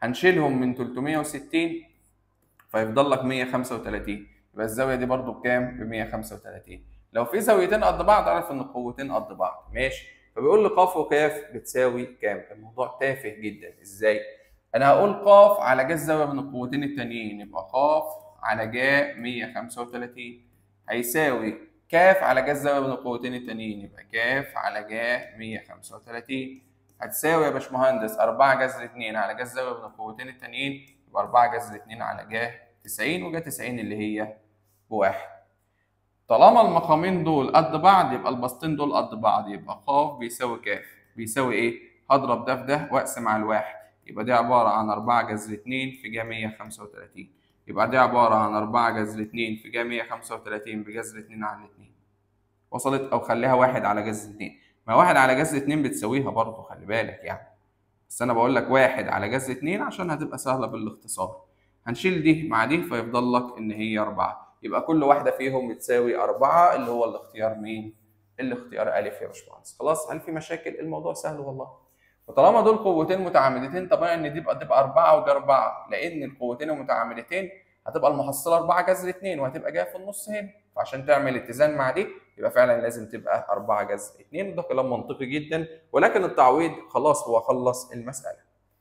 A: هنشيلهم من 360 فيفضل لك 135 يبقى الزاويه دي برضو بكام؟ ب 135 لو في زاويتين قد بعض اعرف ان القوتين قد بعض ماشي فبيقول لي ق وكاف بتساوي كام؟ الموضوع تافه جدا ازاي؟ انا هقول ق على جا الزاويه من القوتين التانيين يبقى ق على جا 135 هيساوي ك على جا الزاويه من القوتين التانيين يبقى ك على جا 135 هتساوي يا باشمهندس 4 جذر 2 على جا الزاويه من القوتين التانيين يبقى 4 جذر 2 على جا 90 وجا 90 اللي هي بواحد طالما المقامين دول قد بعض يبقى البسطين دول قد بعض يبقى ق بيساوي ك بيساوي ايه؟ هضرب ده في ده واقسم على الواحد يبقى دي عبارة عن 4 جذر 2 في جا 135 يبقى دي عبارة عن 4 جذر 2 في جا 135 بجذر 2 على 2 وصلت أو خليها واحد على جذر 2 ما واحد على جذر 2 بتساويها برضه خلي بالك يعني بس أنا بقول لك واحد على جذر 2 عشان هتبقى سهلة بالاختصار هنشيل دي مع دي فيفضل لك إن هي 4 يبقى كل واحدة فيهم بتساوي أربعة اللي هو الاختيار مين؟ الاختيار ألف يا باشمهندس خلاص هل في مشاكل؟ الموضوع سهل والله وطالما دول قوتين متعامدتين طبيعي ان دي بقى تبقى أربعة ودي أربعة لأن القوتين المتعامدتين هتبقى المحصلة أربعة جذر اتنين وهتبقى جاية في النص هنا فعشان تعمل اتزان مع دي يبقى فعلا لازم تبقى أربعة جذر اتنين وده كلام منطقي جدا ولكن التعويض خلاص هو خلص المسألة.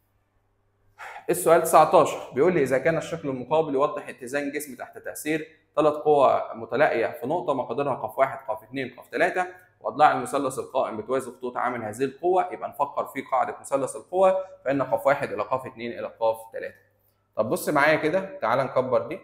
A: السؤال 19 بيقول لي إذا كان الشكل المقابل يوضح اتزان جسم تحت تأثير ثلاث قوى متلاقيه في نقطه مقاديرها ق واحد ق اثنين ق ثلاثه واضلاع المثلث القائم بتوازي خطوط عامل هذه القوه يبقى نفكر في قاعده مثلث القوه فان ق واحد الى ق اثنين الى ق ثلاثه. طب بص معايا كده تعال نكبر دي.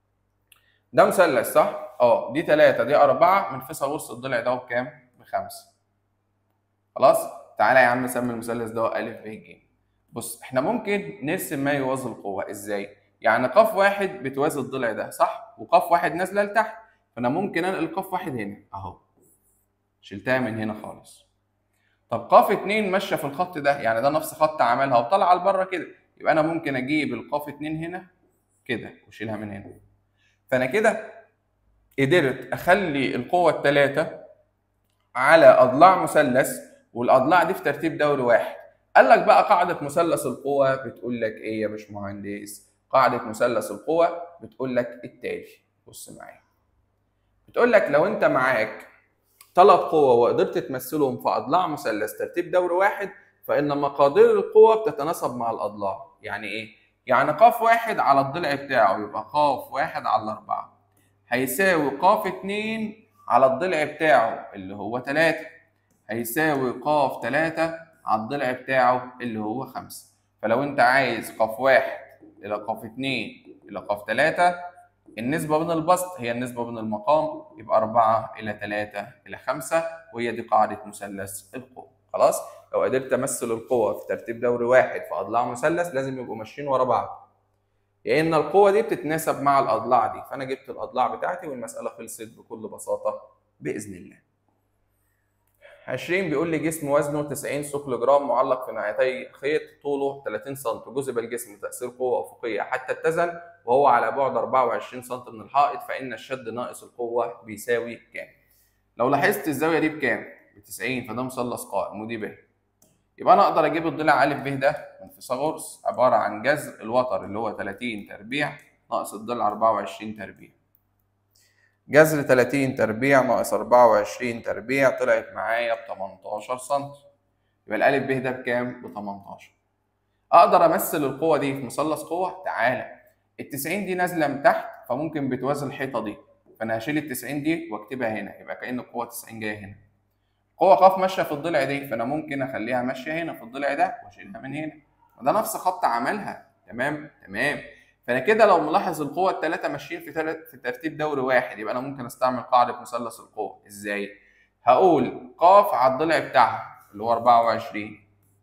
A: ده مثلث صح؟ اه دي ثلاثه دي اربعه من فيثاغورس الضلع ده بكام؟ بخمسه. خلاص؟ تعالى يا عم نسمي المثلث ده ا ب ج. بص احنا ممكن نرسم ما يوازي القوه ازاي؟ يعني قاف واحد بتوازي الضلع ده صح؟ وقاف واحد نازله لتحت فانا ممكن انقل قاف واحد هنا اهو شلتها من هنا خالص طب قاف اتنين ماشيه في الخط ده يعني ده نفس خط عملها وطلع لبره كده يبقى انا ممكن اجيب القاف اتنين هنا كده واشيلها من هنا فانا كده قدرت اخلي القوه الثلاثه على اضلاع مثلث والاضلاع دي في ترتيب دوري واحد قال لك بقى قاعده مثلث القوه بتقول لك ايه يا باشمهندس قاعدة مثلث القوى بتقول لك التالي بص معايا بتقول لك لو انت معاك ثلاث قوى وقدرت تمثلهم في اضلاع مثلث ترتيب دوري واحد فان مقادير القوى بتتناسب مع الاضلاع يعني ايه يعني قاف واحد على الضلع بتاعه يبقى قاف واحد على الاربعه هيساوي قاف اتنين على الضلع بتاعه اللي هو تلاتة هيساوي قاف تلاتة على الضلع بتاعه اللي هو خمسة فلو انت عايز قاف واحد الى قاف 2 الى قاف 3 النسبه بين البسط هي النسبه بين المقام يبقى 4 الى 3 الى 5 وهي دي قاعده مثلث القوه خلاص لو قدرت امثل القوه في ترتيب دوري واحد في اضلاع مثلث لازم يبقوا ماشيين ورا بعض لان يعني القوه دي بتتناسب مع الاضلاع دي فانا جبت الاضلاع بتاعتي والمساله خلصت بكل بساطه باذن الله 20 بيقول لي جسم وزنه 90 ثقل جرام معلق في ناحيتي خيط طوله 30 سم جذب الجسم تاثير قوه افقيه حتى اتزن وهو على بعد 24 سم من الحائط فان الشد ناقص القوه بيساوي كام؟ لو لاحظت الزاويه دي بكام؟ ب 90 فده مثلث قائم ودي ب يبقى انا اقدر اجيب الضلع ا ب ده من فيثاغورس عباره عن جذر الوتر اللي هو 30 تربيع ناقص الضلع 24 تربيع جذر 30 تربيع ناقص 24 تربيع طلعت معايا ب 18 سم يبقى الالف ب ده بكام؟ ب 18 اقدر امثل القوه دي في مثلث قوه؟ تعالى ال 90 دي نازله من تحت فممكن بتوازي الحيطه دي فانا هشيل ال 90 دي واكتبها هنا يبقى كان القوه 90 جايه هنا قوه ق ماشيه في الضلع دي فانا ممكن اخليها ماشيه هنا في الضلع ده واشيلها من هنا وده نفس خط عملها تمام تمام فانا كده لو ملاحظ القوة الثلاثة ماشيين في تلت في ترتيب دوري واحد يبقى انا ممكن استعمل قاعدة مثلث القوة ازاي؟ هقول ق على الضلع بتاعها اللي هو 24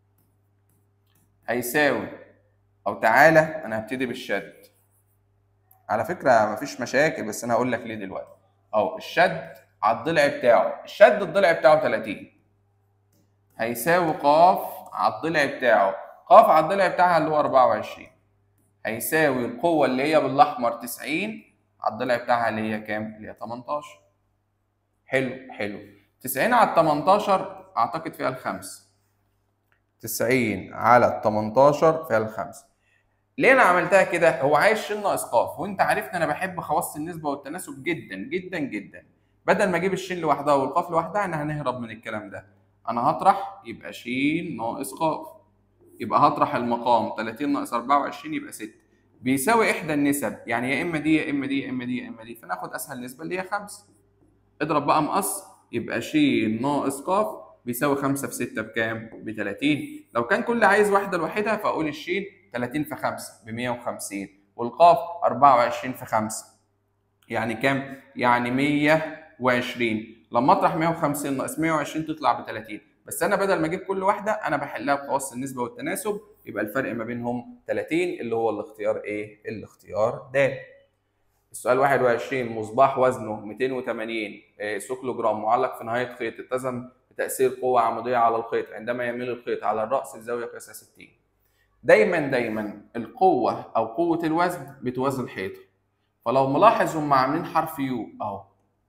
A: هيساوي او تعالى انا هبتدي بالشد على فكرة مفيش مشاكل بس انا هقول لك ليه دلوقتي اهو الشد على الضلع بتاعه الشد الضلع بتاعه 30 هيساوي ق على الضلع بتاعه ق على الضلع بتاعها اللي هو 24 هيساوي القوة اللي هي بالاحمر 90 على الضلع بتاعها اللي هي كام؟ اللي هي 18 حلو حلو 90 على 18 اعتقد فيها الخمس 90 على 18 فيها الخمس ليه انا عملتها كده هو عايز ش ناقص ق وانت عارفني انا بحب خواص النسبه والتناسب جدا جدا جدا بدل ما اجيب الشين لوحدها والقاف لوحدها احنا هنهرب من الكلام ده انا هطرح يبقى ش ناقص ق يبقى هطرح المقام 30 ناقص 24 يبقى 6 بيساوي احدى النسب يعني يا اما دي يا اما دي يا اما دي يا اما دي فناخد اسهل نسبه اللي هي 5 اضرب بقى مقص يبقى ش ناقص ق بيساوي 5 في 6 بكام؟ ب 30 لو كان كل عايز واحده لوحدها فاقول الشين 30 في 5 ب 150 والقاف 24 في 5 يعني كام؟ يعني 120 لما اطرح 150 ناقص 120 تطلع ب 30 بس انا بدل ما اجيب كل واحده انا بحلها بخواص النسبه والتناسب يبقى الفرق ما بينهم 30 اللي هو الاختيار ايه؟ الاختيار د. السؤال 21 مصباح وزنه 280 سكلو جرام معلق في نهايه خيط اتزن بتاثير قوه عموديه على الخيط عندما يميل الخيط على الراس بزاويه قياسها 60 دايما دايما القوه او قوه الوزن بتوازي الحيطه فلو ملاحظ هم عاملين حرف يو اهو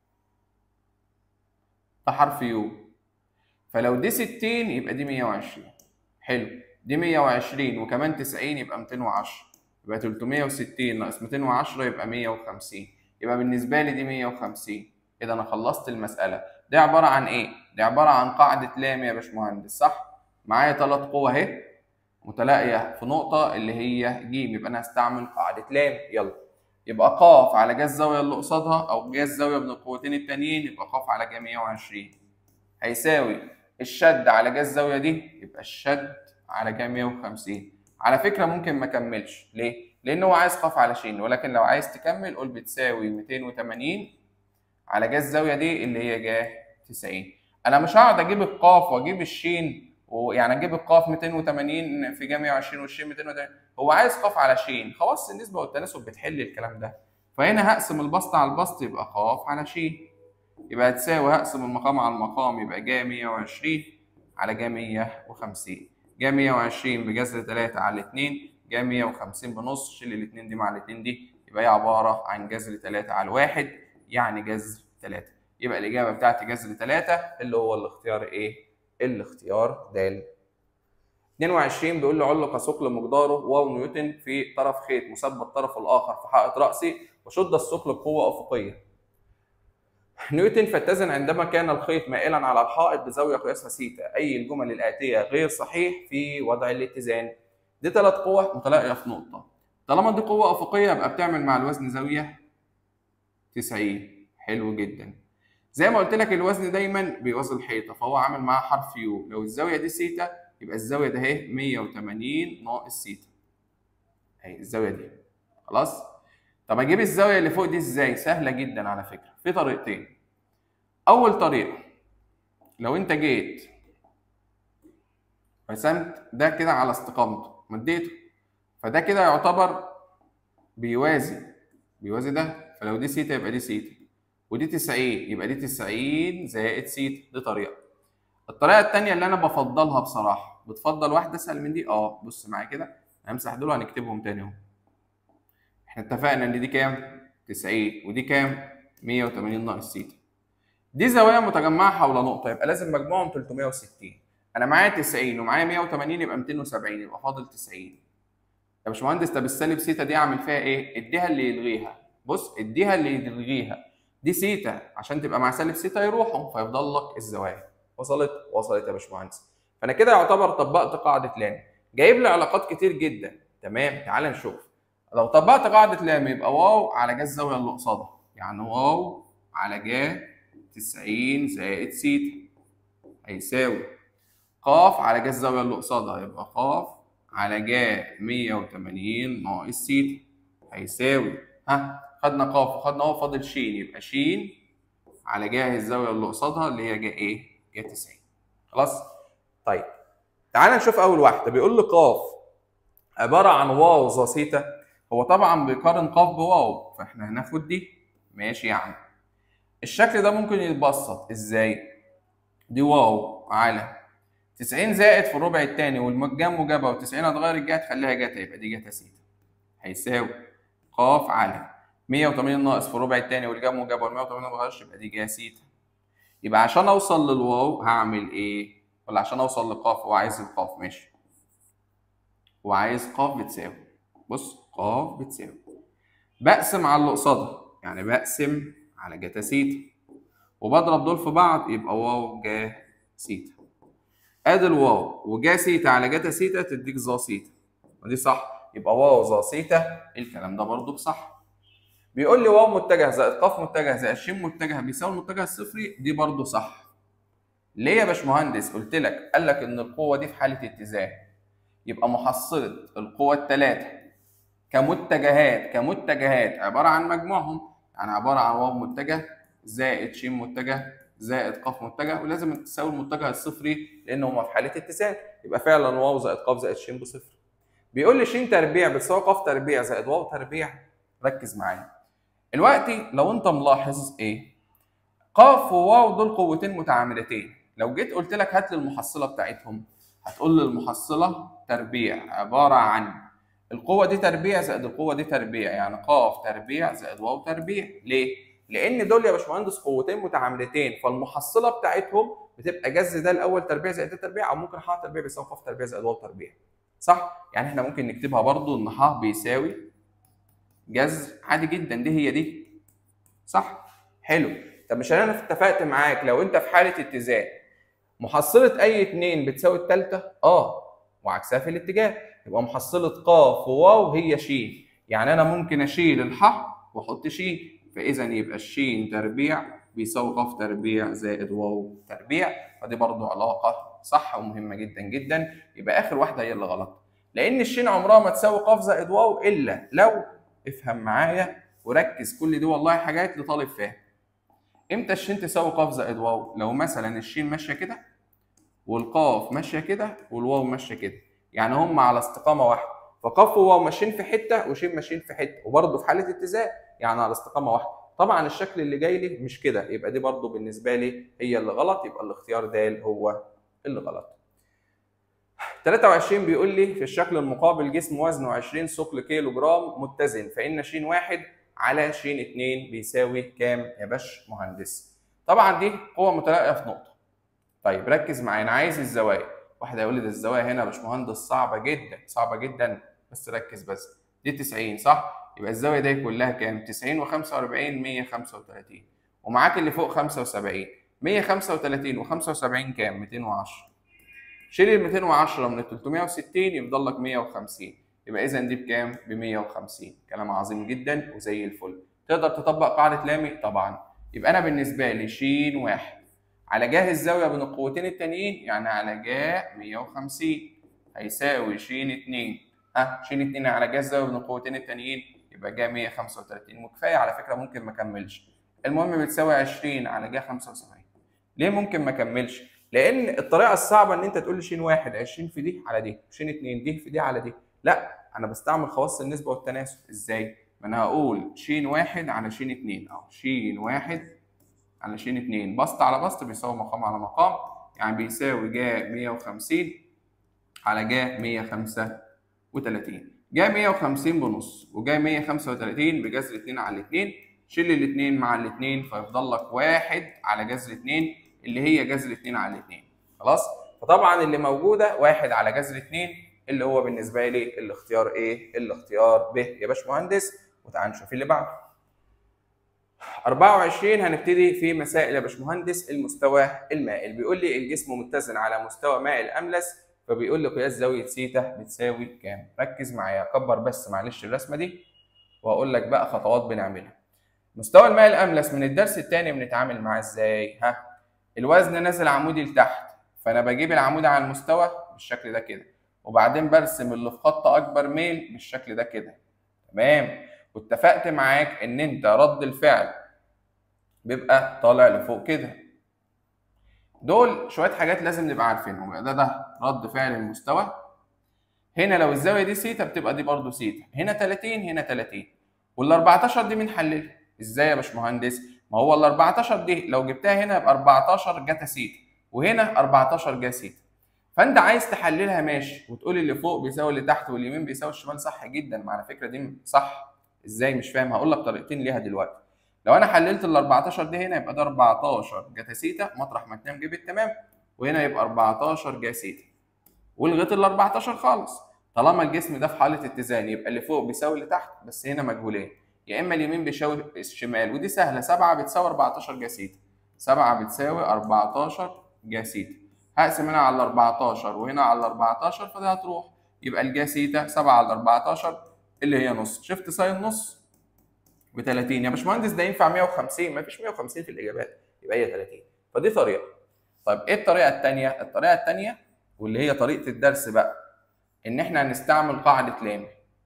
A: ده حرف يو فلو دي 60 يبقى دي 120 حلو دي 120 وكمان 90 يبقى 210 يبقى 360 ناقص 210 يبقى 150 يبقى بالنسبه لي دي 150 كده انا خلصت المساله دي عباره عن ايه دي عباره عن قاعده لام يا باشمهندس صح معايا ثلاث قوى اهي متلاقيه في نقطه اللي هي ج يبقى انا هستعمل قاعده لام يلا يبقى ق على جا الزاويه اللي قصادها او جا الزاويه من القوتين التانيين يبقى ق على جا 120 هيساوي الشد على جا الزاويه دي يبقى الشد على جا 150 على فكره ممكن ما اكملش ليه لان هو عايز ق على ش ولكن لو عايز تكمل قول بتساوي 280 على جا الزاويه دي اللي هي جا 90 انا مش هقعد اجيب القاف واجيب الشين ويعني اجيب القاف 280 في جا 120 والشين 280 هو عايز قاف على شين خلاص النسبه والتناسب بتحل الكلام ده فهنا هقسم البسط على البسط يبقى قاف على شين يبقى هتساوي هقسم المقام على المقام يبقى جا 120 على جا 150 جا 120 بجذر 3 على 2 جا 150 بنص شيل الاثنين دي مع الاثنين دي يبقى هي عباره عن جذر 3 على 1 يعني جذر 3 يبقى الاجابه بتاعتي جذر 3 اللي هو الاختيار ايه؟ الاختيار د 22 بيقول لي علق ثقل مقداره واو نيوتن في طرف خيط مثبت طرفه الاخر في حائط راسي وشد الثقل بقوه افقيه. نيوتن فاتزن عندما كان الخيط مائلا على الحائط بزاويه قياسها سيتا، اي الجمل الاتيه غير صحيح في وضع الاتزان. دي ثلاث قوى متلاقيه في نقطه. طالما دي قوه افقيه يبقى بتعمل مع الوزن زاويه 90 حلو جدا. زي ما قلت لك الوزن دايما بيوازي الحيطه فهو عامل معاه حرف يو، لو الزاويه دي سيتا يبقى الزاويه ده اهي 180 ناقص سيتا. اهي الزاويه دي. خلاص؟ طب اجيب الزاويه اللي فوق دي ازاي؟ سهله جدا على فكره، في طريقتين. اول طريقه لو انت جيت رسمت ده كده على استقامته مديته فده كده يعتبر بيوازي بيوازي ده فلو دي سيتا يبقى دي سيتا ودي 90 يبقى دي 90 زائد سيتا دي طريقه الطريقه الثانيه اللي انا بفضلها بصراحه بتفضل واحده اسهل من دي اه بص معايا كده همسح دول وهنكتبهم تاني اهو احنا اتفقنا ان دي كام 90 ودي كام 180 ناقص سيتا دي زوايا متجمعه حول نقطه يبقى لازم مجموعهم 360 انا معايا 90 ومعايا 180 يبقى 270 يبقى فاضل 90 يا باشمهندس طب السالب سيتا دي اعمل فيها ايه؟ اديها اللي يلغيها بص اديها اللي يلغيها دي سيتا عشان تبقى مع سالب سيتا يروحوا فيفضل لك الزوايا وصلت؟ وصلت يا باشمهندس فانا كده يعتبر طبقت قاعده لام جايب لي علاقات كتير جدا تمام تعال نشوف لو طبقت قاعده لام يبقى واو على جا الزاويه اللي قصادها يعني واو على جا 90 زائد سيتا هيساوي ق على جا الزاويه اللي قصادها يبقى ق على جا 180 ناقص سيتا هيساوي ها خدنا ق وخدنا اهو فاضل ش يبقى ش على جا الزاويه اللي قصادها اللي هي جا ايه؟ جا 90 خلاص؟ طيب تعال نشوف اول واحده بيقول لي ق عباره عن واو ذا سيتا هو طبعا بيقارن ق بواو فاحنا هناخد دي ماشي يا عم الشكل ده ممكن يتبسط ازاي؟ دي واو على 90 زائد في الربع الثاني والجا موجبه و90 هتغير الجهه تخليها جتا يبقى دي جتا سيتا هيساوي ق على 180 ناقص في الربع الثاني والجا موجبه وال 180 ما اتغيرش يبقى دي جا سيتا يبقى عشان اوصل للواو هعمل ايه؟ ولا عشان اوصل لقاف هو عايز القاف ماشي هو عايز ق بتساوي بص ق بتساوي بقسم على اللي قصادها يعني بقسم على جتا سيتا وبضرب دول في بعض يبقى واو جا سيتا ادي الواو وجا سيتا على جتا سيتا تديك ظا سيتا ودي صح يبقى واو ظا سيتا الكلام ده برضو صح بيقول لي واو متجه زائد ق متجه زائد ش متجه بيساوي المتجه الصفري دي برضو صح ليه يا باشمهندس قلت لك قال لك ان القوه دي في حاله اتزان يبقى محصله القوى الثلاثه كمتجهات كمتجهات عباره عن مجموعهم يعني عباره عن واو متجه زائد ش متجه زائد ق متجه ولازم تساوي المتجه الصفري لان هما في حاله اتزان يبقى فعلا واو زائد ق زائد ش بصفر بيقول لي ش تربيع بتساوي ق تربيع زائد واو تربيع ركز معايا دلوقتي لو انت ملاحظ ايه ق وواو دول قوتين متعاملتين لو جيت قلت لك هات لي المحصله بتاعتهم هتقول لي المحصله تربيع عباره عن القوه دي تربيع زائد القوه دي تربيع يعني ق تربيع زائد واو تربيع ليه لان دول يا باشمهندس قوتين متعاملتين فالمحصله بتاعتهم بتبقى جذر ده الاول تربيع زائد ده تربيع او ممكن ح تربيع بيساوي ق تربيع زائد واو تربيع صح يعني احنا ممكن نكتبها برضو ان ح بيساوي جذر عادي جدا دي هي دي صح حلو طب مش انا اتفقت معاك لو انت في حاله اتزان محصله اي اتنين بتساوي التالتة اه وعكسها في الاتجاه يبقى محصله ق وواو هي ش يعني انا ممكن اشيل الح واحط ش فاذا يبقى الشين تربيع بيساوي ق تربيع زائد واو تربيع فدي برضو علاقه صح ومهمه جدا جدا يبقى اخر واحده هي اللي غلط لان الشين عمرها ما تساوي ق زائد واو الا لو افهم معايا وركز كل دي والله حاجات لطالب فاهم امتى الشين تساوي ق زائد واو لو مثلا الشين ماشيه كده والقاف ماشيه كده والواو ماشيه كده يعني هم على استقامه واحده فقاف وواو ماشيين في حته وشين ماشيين في حته وبرضه في حاله اتزان يعني على استقامه واحده طبعا الشكل اللي جاي لي مش كده يبقى دي برضه بالنسبه لي هي اللي غلط يبقى الاختيار د هو اللي غلط 23 بيقول لي في الشكل المقابل جسم وزنه 20 ثقل كيلو جرام متزن فان ش واحد على ش 2 بيساوي كام يا باش مهندس طبعا دي قوه متلاقيه في نقطه طيب ركز معايا انا عايز الزوايا واحد هيقول لي ده الزوايا هنا يا باشمهندس صعبه جدا صعبه جدا بس ركز بس دي 90 صح يبقى الزاويه دي كلها كام 90 و45 135 ومعاك اللي فوق 75 135 و75 كام 210 شيل ال 210 من ال 360 يفضل لك 150 يبقى اذا دي بكام ب 150 كلام عظيم جدا وزي الفل تقدر تطبق قاعده لامي طبعا يبقى انا بالنسبه لي ش واحد على جاه الزاويه بين القوتين التانيين يعني على جاه 150 هيساوي ش 2 ها ش 2 على جاه الزاويه بين القوتين التانيين يبقى جاه 135 وكفايه على فكره ممكن ما اكملش المهم بتساوي 20 على جاه 75 ليه ممكن ما اكملش لان الطريقه الصعبه ان انت تقول لي ش واحد 20 في دي على دي ش 2 دي في دي على دي لا انا بستعمل خواص النسبه والتناسب ازاي ما انا هقول ش واحد على ش 2 اهو ش واحد على ش 2 بسط على بسط بيساوي مقام على مقام يعني بيساوي جا 150 على جا 135 جا 150 بنص وجا 135 بجذر 2 على 2 شيل الاثنين مع الاثنين فيفضل لك واحد على جذر 2 اللي هي جذر 2 على 2 خلاص فطبعا اللي موجوده واحد على جذر 2 اللي هو بالنسبه لي الاختيار ايه الاختيار ب يا باشمهندس وتعال نشوف اللي بعده 24 هنبتدي في مسائل يا باشمهندس المستوى المائل بيقول لي الجسم متزن على مستوى مائل املس فبيقول لي قياس زاويه سيتا بتساوي كام ركز معايا كبر بس معلش الرسمه دي واقول لك بقى خطوات بنعملها مستوى الماء الاملس من الدرس الثاني بنتعامل معاه ازاي ها الوزن نازل عمودي لتحت فانا بجيب العمود على المستوى بالشكل ده كده وبعدين برسم اللي في خط اكبر ميل بالشكل ده كده تمام واتفقت معاك ان انت رد الفعل بيبقى طالع لفوق كده دول شويه حاجات لازم نبقى عارفينهم ده ده رد فعل المستوى هنا لو الزاويه دي سيتا بتبقى دي برضو سيتا هنا 30 هنا 30 وال 14 دي بنحللها ازاي يا باشمهندس ما هو ال 14 دي لو جبتها هنا يبقى 14 جتا سيتا وهنا 14 جا سيتا فانت عايز تحللها ماشي وتقول اللي فوق بيساوي اللي تحت واليمين بيساوي الشمال صح جدا ما على فكره دي صح ازاي مش فاهم هقول لك طريقتين ليها دلوقتي لو انا حللت ال 14 دي هنا يبقى ده 14 جتا سيتا مطرح ما تنام جيب التمام وهنا يبقى 14 جا سيتا والغيت ال 14 خالص طالما الجسم ده في حاله اتزان يبقى اللي فوق بيساوي اللي تحت بس هنا مجهولين يا اما اليمين بيساوي الشمال ودي سهله 7 بتساوي 14 جاسيتا 7 بتساوي 14 جاسيتا هقسم هنا على 14 وهنا على 14 فده هتروح يبقى الجاسيتا 7 على 14 اللي هي نص شفت ساين نص ب 30 يا باشمهندس ده ينفع 150 ما فيش 150 في الاجابات يبقى هي 30 فدي طريقه طيب ايه الطريقه الثانيه الطريقه الثانيه واللي هي طريقه الدرس بقى ان احنا هنستعمل قاعده لامي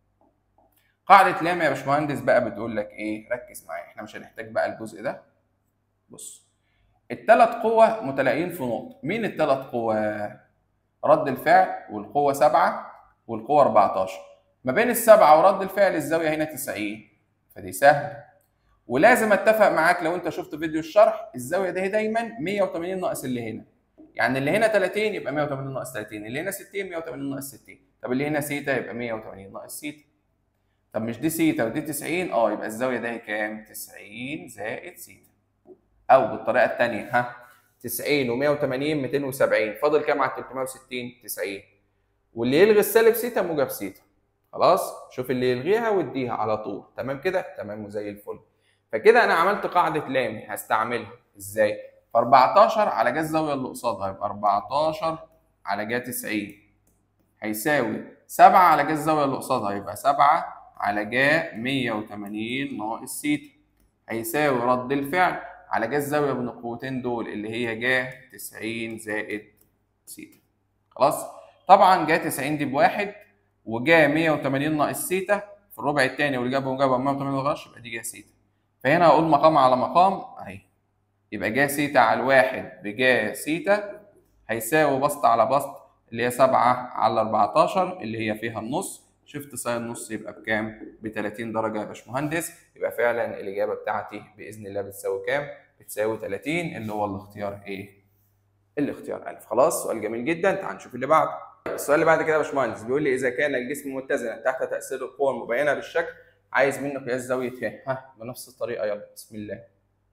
A: قاعده لامي يا باشمهندس بقى بتقول لك ايه ركز معايا احنا مش هنحتاج بقى الجزء ده بص الثلاث قوى متلاقيين في نقطه مين الثلاث قوى رد الفعل والقوه 7 والقوه 14 ما بين السبعه ورد الفعل الزاويه هنا 90 فدي سهله ولازم اتفق معاك لو انت شفت فيديو الشرح الزاويه دي دايما 180 ناقص اللي هنا يعني اللي هنا 30 يبقى 180 ناقص 30 اللي هنا 60 180 ناقص 60 طب اللي هنا سيتا يبقى 180 ناقص سيتا طب مش دي سيتا ودي 90 اه يبقى الزاويه ده كام 90 زائد سيتا او بالطريقه الثانيه ها 90 و180 270 فاضل كام على 360 90 واللي يلغي السالب سيتا موجب سيتا خلاص شوف اللي يلغيها واديها على طول تمام كده تمام وزي الفل فكده انا عملت قاعده لامي هستعملها ازاي ف 14 على جا الزاويه اللي قصادها يبقى 14 على جا 90 هيساوي 7 على جا الزاويه اللي قصادها يبقى 7 على جا 180 ناقص سيتا هيساوي رد الفعل على جا الزاويه بين القوتين دول اللي هي جا 90 زائد سيتا خلاص طبعا جا 90 دي بواحد وجا 180 ناقص سيتا في الربع الثاني واللي جابه وجابه 180 غش يبقى دي جا سيتا فهنا هقول مقام على مقام اهي يبقى جا سيتا على الواحد بجا سيتا هيساوي بسط على بسط اللي هي 7 على 14 اللي هي فيها النص شفت ساين نص يبقى بكام؟ ب 30 درجه يا باشمهندس يبقى فعلا الاجابه بتاعتي باذن الله بتساوي كام؟ بتساوي 30 اللي هو الاختيار ايه؟ الاختيار الف خلاص سؤال جميل جدا تعال نشوف اللي بعده السؤال اللي بعد كده يا باشمهندس بيقول لي اذا كان الجسم متزنا تحت تاثير القوى المبينه بالشكل عايز منه قياس زاويه ه ها بنفس الطريقه يلا بسم الله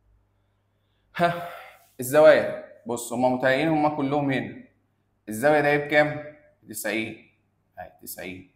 A: ها الزوايا بص هما متهيئين هما كلهم هنا الزاويه ده بكام 90 اهي 90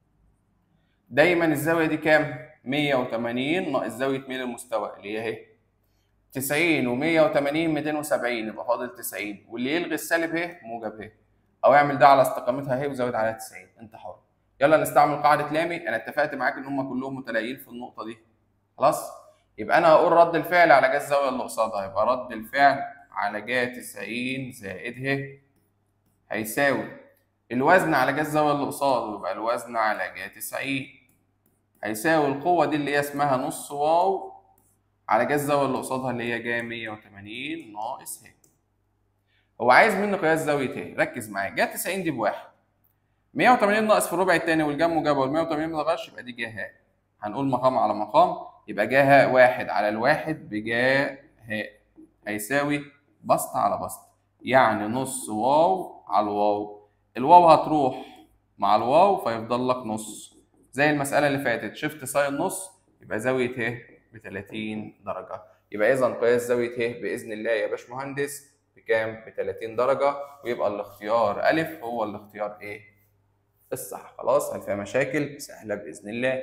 A: دايما الزاويه دي كام 180 ناقص زاويه ميل المستوى اللي هي اهي 90 و180 270 يبقى فاضل 90 واللي يلغي السالب اهي موجب اهي او اعمل ده على استقامتها اهي وزود عليها 90 انت حر يلا نستعمل قاعده لامي انا اتفقت معاك ان هم كلهم متلاقيين في النقطه دي خلاص يبقى انا هقول رد الفعل على جا الزاويه اللي قصادها يبقى رد الفعل على جا 90 زائد ه هيساوي الوزن على جا الزاويه اللي قصاده يبقى الوزن على جا 90 هيساوي القوه دي اللي هي اسمها نص واو على جا الزاويه اللي قصادها اللي هي جا 180 ناقص ه هو عايز مني قياس زاويه ه ركز معايا جا 90 دي بواحد 180 ناقص في الربع الثاني والجا موجبه وال 180 ما اتغيرش يبقى دي جا ه هنقول مقام على مقام يبقى جا ه واحد على الواحد بجا ه هيساوي بسط على بسط يعني نص واو على الواو الواو هتروح مع الواو فيفضل لك نص زي المسألة اللي فاتت شفت ساين نص يبقى زاوية ه ب 30 درجة يبقى إذا قياس زاوية ه بإذن الله يا باشمهندس بكام؟ ب 30 درجة ويبقى الاختيار ألف هو الاختيار إيه؟ الصح خلاص هل فيها مشاكل؟ سهلة بإذن الله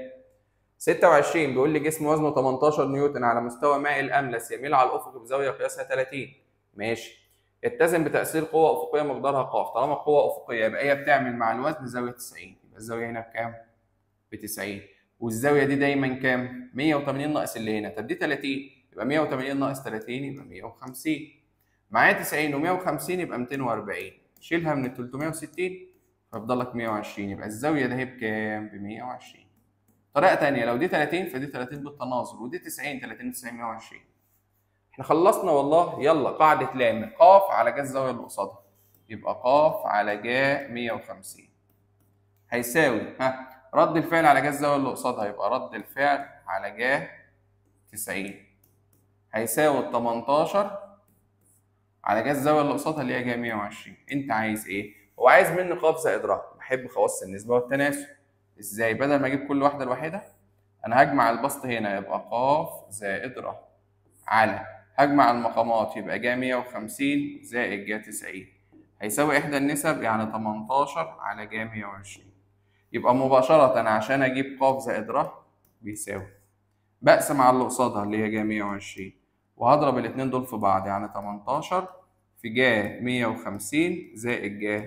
A: 26 بيقول لي جسم وزنه 18 نيوتن على مستوى ماء الأملس يميل على الأفق بزاوية قياسها 30 ماشي يتزن بتأثير قوة أفقية مقدارها ق طالما قوة أفقية يبقى هي بتعمل مع الوزن زاوية 90 يبقى الزاوية هنا بكام؟ ب 90 والزاوية دي دايما كام؟ 180 ناقص اللي هنا طب دي 30 يبقى 180 ناقص 30 يبقى 150 معايا 90 و150 يبقى 240 شيلها من ال 360 فيفضل لك 120 يبقى الزاوية ده هي بكام؟ ب 120 طريقة تانية لو دي 30 فدي 30 بالتناظر ودي 90 30 90 120 احنا خلصنا والله يلا قاعدة لام ق على جا الزاوية اللي قصادها يبقى ق على جا 150 هيساوي ها رد الفعل على جا الزاوية اللي قصادها يبقى رد الفعل على جا 90 هيساوي ال 18 على جا الزاوية اللي قصادها اللي هي جا 120 انت عايز ايه؟ هو عايز مني ق زائد ر بحب خواص النسبة والتناسب ازاي؟ بدل ما اجيب كل واحدة لوحدها انا هجمع البسط هنا يبقى ق زائد ر على هجمع المقامات يبقى جا 150 زائد جا 90 هيساوي إحدى النسب يعني 18 على جا 120 يبقى مباشرة عشان أجيب ق زائد ر بيساوي بقسم على اللي قصادها اللي هي جا 120 وهضرب الاتنين دول في بعض يعني 18 في جا 150 زائد جا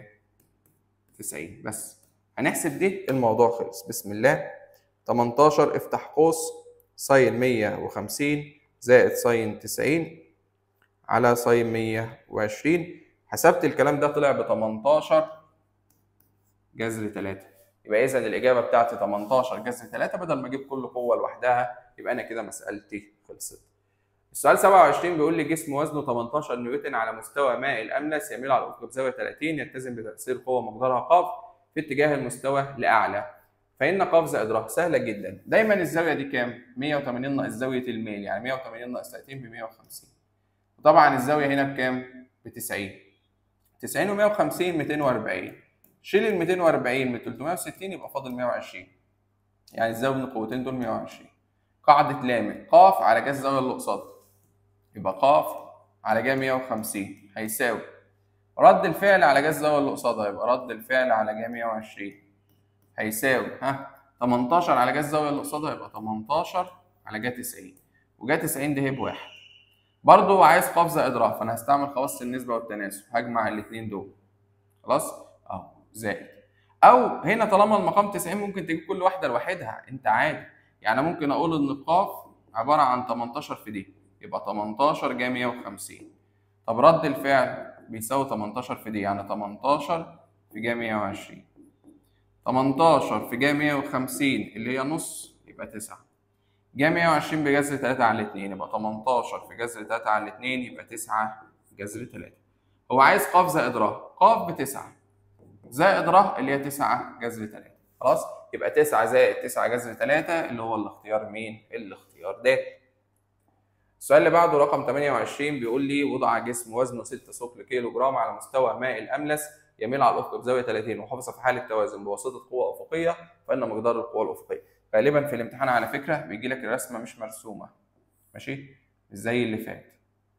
A: 90 بس هنحسب دي الموضوع خلص بسم الله 18 افتح قوس ساين 150 زائد ساين 90 على ساين 120 حسبت الكلام ده طلع ب 18 جذر 3 يبقى اذا الاجابه بتاعتي 18 جذر 3 بدل ما اجيب كل قوه لوحدها يبقى انا كده مسالتي خلصت. السؤال 27 بيقول لي جسم وزنه 18 نيوتن على مستوى ماء الاملس يميل على الافق بزاويه 30 يلتزم بتاثير قوه مقدارها ق في اتجاه المستوى لاعلى. فان ق زائد ر سهله جدا، دايما الزاويه دي كام؟ 180 ناقص زاويه الميل يعني 180 ناقص 30 ب 150. وطبعا الزاويه هنا بكام؟ ب 90. 90 و 150 240 شيل ال 240 من 360 يبقى فاضل 120 يعني الزاويه بين القوتين دول 120 قاعده لامي ق على جذر الزاويه اللي قصادها يبقى ق على جا 150 هيساوي رد الفعل على جذر الزاويه اللي قصادها يبقى رد الفعل على جا 120 هيساوي ها 18 على جذر الزاويه اللي قصادها يبقى 18 على جا 90 وجا 90 ده هي بواحد برضه عايز ق زائد ر فانا هستعمل خواص النسبه والتناسب هجمع الاثنين دول خلاص اهو زائد او هنا طالما المقام 90 ممكن تجيب كل واحده لوحدها انت عادي يعني ممكن اقول ان ق عباره عن 18 في دي يبقى 18 جا 150 طب رد الفعل بيساوي 18 في دي يعني 18 في جا 120 18 في جا 150 اللي هي نص يبقى 9 جا 120 بجذر 3 على 2 يبقى 18 في جذر 3 على 2 يبقى 9 جذر 3 هو عايز ق زائد ر ق ب 9 زائد ر اللي هي 9 جذر 3 خلاص يبقى 9 زائد 9 جذر 3 اللي هو الاختيار مين الاختيار د السؤال اللي بعده رقم 28 بيقول لي وضع جسم وزنه 6 ثقل كيلو جرام على مستوى ماء الاملس يميل على الافق بزاويه 30 وحافظ في حاله توازن بواسطه قوه افقيه فان مقدار القوه الافقيه غالبا في الامتحان على فكره بيجي لك الرسمه مش مرسومه ماشي مش زي اللي فات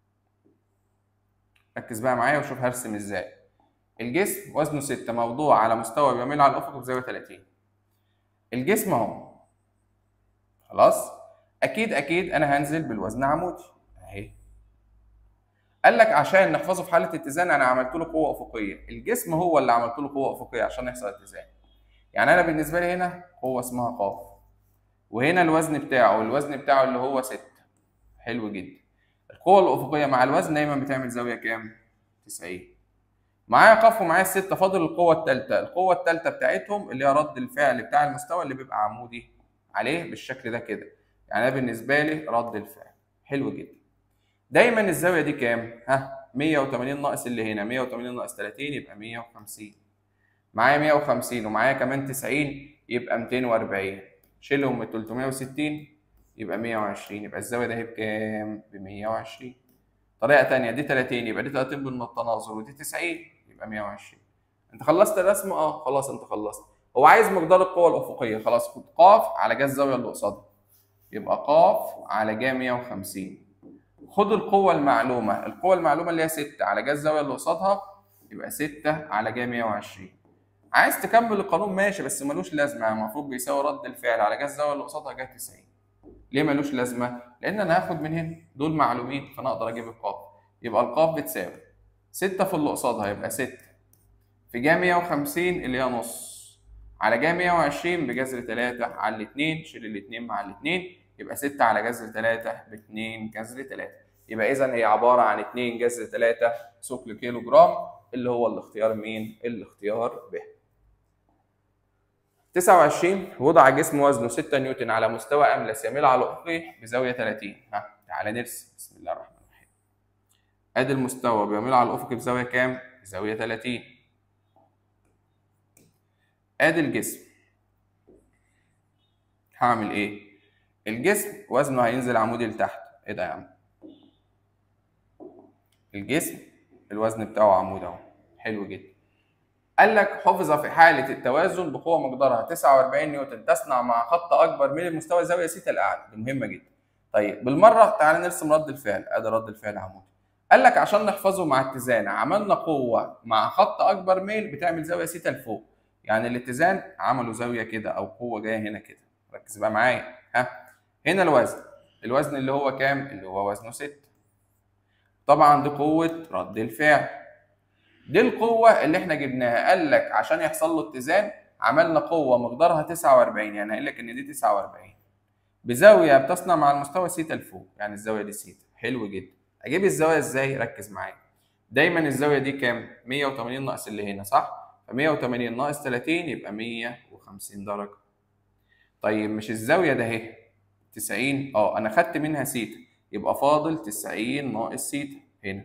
A: ركز بقى معايا وشوف هرسم ازاي الجسم وزنه 6 موضوع على مستوى بيميل على الافق بزاويه 30 الجسم اهو خلاص اكيد اكيد انا هنزل بالوزن عمودي اهي قال لك عشان نحفظه في حاله اتزان انا عملت له قوه افقيه الجسم هو اللي عملت له قوه افقيه عشان يحصل اتزان يعني انا بالنسبه لي هنا قوه اسمها ق وهنا الوزن بتاعه الوزن بتاعه اللي هو 6 حلو جدا القوه الافقيه مع الوزن دايما بتعمل زاويه كام 90 معايا قف ومعايا الستة فاضل القوة التالتة، القوة التالتة بتاعتهم اللي هي رد الفعل بتاع المستوى اللي بيبقى عمودي عليه بالشكل ده كده. يعني أنا بالنسبة لي رد الفعل. حلو جدا. دايما الزاوية دي كام؟ ها 180 ناقص اللي هنا 180 ناقص 30 يبقى 150. معايا 150 ومعايا كمان 90 يبقى 240. شيلهم من 360 يبقى 120 يبقى الزاوية ده هي بكام؟ ب 120. طريقة تانية دي 30 يبقى دي 30 بالتناظر ودي 90 يبقى 120 انت خلصت الرسم اه خلاص انت خلصت هو عايز مقدار القوة الأفقية خلاص خد ق على جا الزاوية اللي قصادها يبقى ق على جا 150 خد القوة المعلومة القوة المعلومة اللي هي 6 على جا الزاوية اللي قصادها يبقى 6 على جا 120 عايز تكمل القانون ماشي بس ملوش لازمة المفروض بيساوي رد الفعل على جا الزاوية اللي قصادها جا 90 ليه ملوش لازمة؟ لأن أنا هاخد من هنا دول معلومين فأنا أقدر أجيب القاف يبقى القاف بتساوي 6 في اللي قصادها يبقى 6 في جا 150 اللي هي نص على جا 120 بجذر 3 على الاتنين شيل الاتنين مع الاتنين يبقى 6 على جذر 3 ب 2 جذر 3 يبقى إذا هي عبارة عن 2 جذر 3 ثقل كيلو جرام اللي هو الاختيار مين؟ الاختيار ب 29 وضع جسم وزنه 6 نيوتن على مستوى أملس يميل على أفقه بزاوية 30 ها تعالى نرسم بسم الله الرحمن الرحيم ادي المستوى بيميل على الافق بزاويه كام؟ بزاويه 30 ادي الجسم هعمل ايه؟ الجسم وزنه هينزل عمودي لتحت ايه ده يا عم؟ الجسم الوزن بتاعه عمود اهو حلو جدا قال لك حفظ في حالة التوازن بقوة مقدارها 49 نيوتن تصنع مع خط أكبر من المستوى زاوية سيتا الأعلى دي مهمة جدا طيب بالمرة تعالى نرسم رد الفعل ادي رد الفعل عمودي قال لك عشان نحفظه مع اتزان عملنا قوة مع خط أكبر ميل بتعمل زاوية سيتا لفوق يعني الاتزان عملوا زاويه كده او قوه جايه هنا كده ركز بقى معايا ها هنا الوزن الوزن اللي هو كام اللي هو وزنه 6 طبعا دي قوه رد الفعل دي القوه اللي احنا جبناها قال لك عشان يحصل له اتزان عملنا قوه مقدارها 49 يعني قال لك ان دي 49 بزاويه بتصنع مع المستوى سيتا لفوق يعني الزاويه دي سيتا حلو جدا اجيب الزاويه ازاي ركز معايا دايما الزاويه دي كام 180 ناقص اللي هنا صح ف 180 ناقص 30 يبقى 150 درجه طيب مش الزاويه ده اهي 90 اه انا خدت منها سيتا يبقى فاضل 90 ناقص سيتا هنا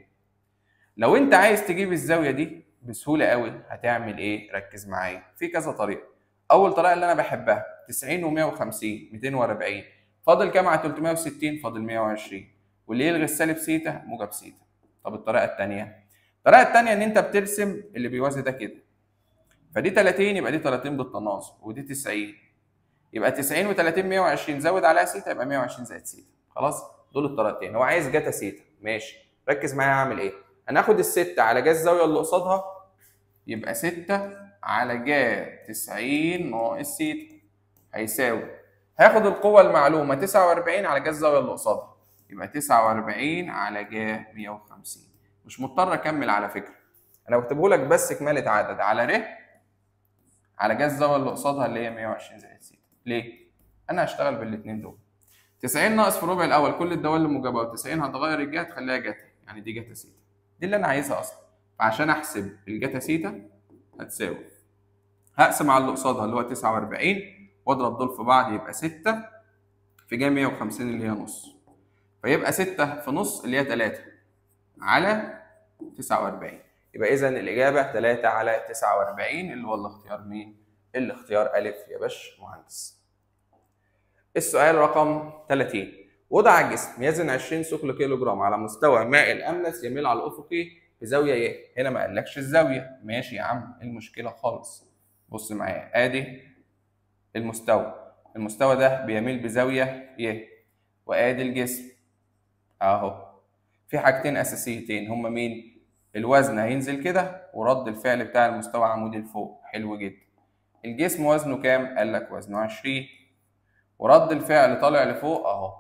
A: لو انت عايز تجيب الزاويه دي بسهوله قوي هتعمل ايه ركز معايا في كذا طريقه اول طريقه اللي انا بحبها 90 و150 240 فاضل كام على 360 فاضل 120 واللي يلغي السالب سيتا موجب سيتا طب الطريقه الثانيه الطريقه الثانيه ان انت بترسم اللي بيوازي ده كده فدي 30 يبقى دي 30 بالتناصب ودي 90 يبقى 90 و30 120 زود عليها سيتا يبقى 120 زائد سيتا خلاص دول الطريقتين هو عايز جاتا سيتا ماشي ركز معايا هعمل ايه هناخد الستة على جا الزاوية اللي قصادها يبقى 6 على جا 90 ناقص سيتا هيساوي هاخد القوة المعلومة 49 على جا الزاوية اللي قصادها يبقى 49 على جا 150 مش مضطر اكمل على فكرة انا بكتبه لك بس كمالة عدد على ر على جا الزاوية اللي قصادها اللي هي 120 زائد سيتا ليه؟ انا هشتغل بالاثنين دول 90 ناقص في الربع الاول كل الدوال موجبه و90 هتغير الجهه تخليها جتا يعني دي جتا سيتا دي اللي انا عايزها اصلا فعشان احسب الجتا سيتا هتساوي هقسم على اللي قصادها اللي هو 49 واضرب دول في بعض يبقى 6 في جا 150 اللي هي نص فيبقى 6 في نص اللي هي 3 على 49 يبقى اذا الاجابه 3 على 49 اللي هو الاختيار مين؟ الاختيار الف يا باش مهندس. السؤال رقم 30 وضع جسم يزن 20 ثقل كيلو جرام على مستوى ماء الاملس يميل على الافقي بزاويه ايه؟ هنا ما قالكش الزاويه ماشي يا عم ايه المشكله خالص بص معايا ادي المستوى المستوى ده بيميل بزاويه ايه؟ وادي الجسم اهو في حاجتين اساسيتين هما مين؟ الوزن هينزل كده ورد الفعل بتاع المستوى عمودي لفوق حلو جدا الجسم وزنه كام؟ قال لك وزنه 20 ورد الفعل طالع لفوق اهو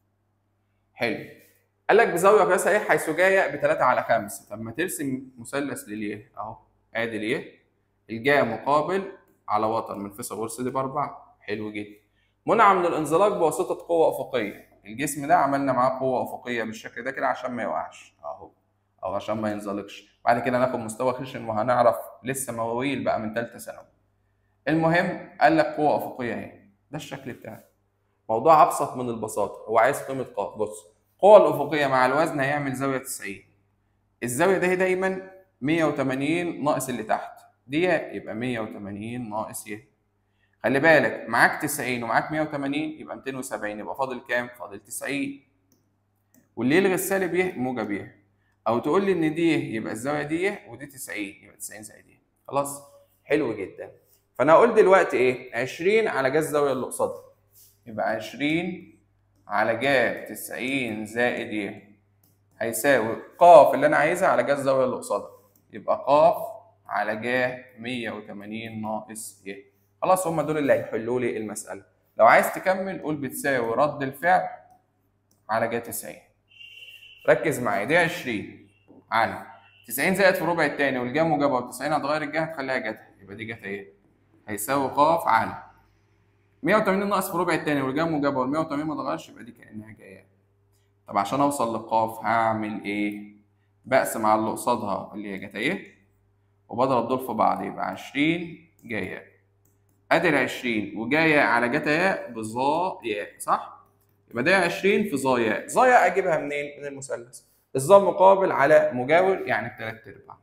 A: حلو قال لك بزاويه قياسها ايه حيث جايه ب 3 على 5 طب ما ترسم مثلث لليه اهو ادي اليه الجاء مقابل على وتر من فيثاغورس دي باربعه حلو جدا منع من الانزلاق بواسطه قوه افقيه الجسم ده عملنا معاه قوه افقيه بالشكل ده كده عشان ما يوقعش اهو او عشان ما ينزلقش بعد كده ناخد مستوى خشن وهنعرف لسه مواويل بقى من ثالثه ثانوي المهم قال لك قوه افقيه اهي ده الشكل بتاعه موضوع ابسط من البساطه هو عايز قيمه ق بص القوه الافقيه مع الوزن هيعمل زاويه 90 الزاويه دي دايما 180 ناقص اللي تحت دي يبقى 180 ناقص ي خلي بالك معاك 90 ومعاك 180 يبقى 270 يبقى فاضل كام فاضل 90 واللي يلغي السالب ي موجب ي او تقول لي ان دي يبقى الزاويه دي ي ودي 90 يبقى 90 زائد ي خلاص حلو جدا فانا هقول دلوقتي ايه 20 على جا الزاويه اللي قصادها يبقى 20 على جا 90 زائد ي هيساوي ق اللي انا عايزها على جا الزاويه اللي قصادها يبقى ق على جا 180 ناقص ي خلاص هم دول اللي هيحلوا لي المساله لو عايز تكمل قول بتساوي رد الفعل على جا 90 ركز معايا دي 20 على 90 زائد في الربع الثاني والجا موجبه و90 هتغير الجهه تخليها جتا يبقى دي جتا ايه هيساوي ق على 180 ناقص في الربع الثاني والجا موجبه وال 180 ما اتغيرش يبقى دي كانها جايه طب عشان اوصل للقاف هعمل ايه بقسم على اللي قصادها اللي هي جتا ايه وبضرب دول في بعض يبقى 20 جايه ادي ال 20 وجايه على جتا ياء بظا ياء صح يبقى ده 20 في ظا ياء ظا ياء اجيبها منين من المثلث الظا مقابل على مجاور يعني بثلاث ارباع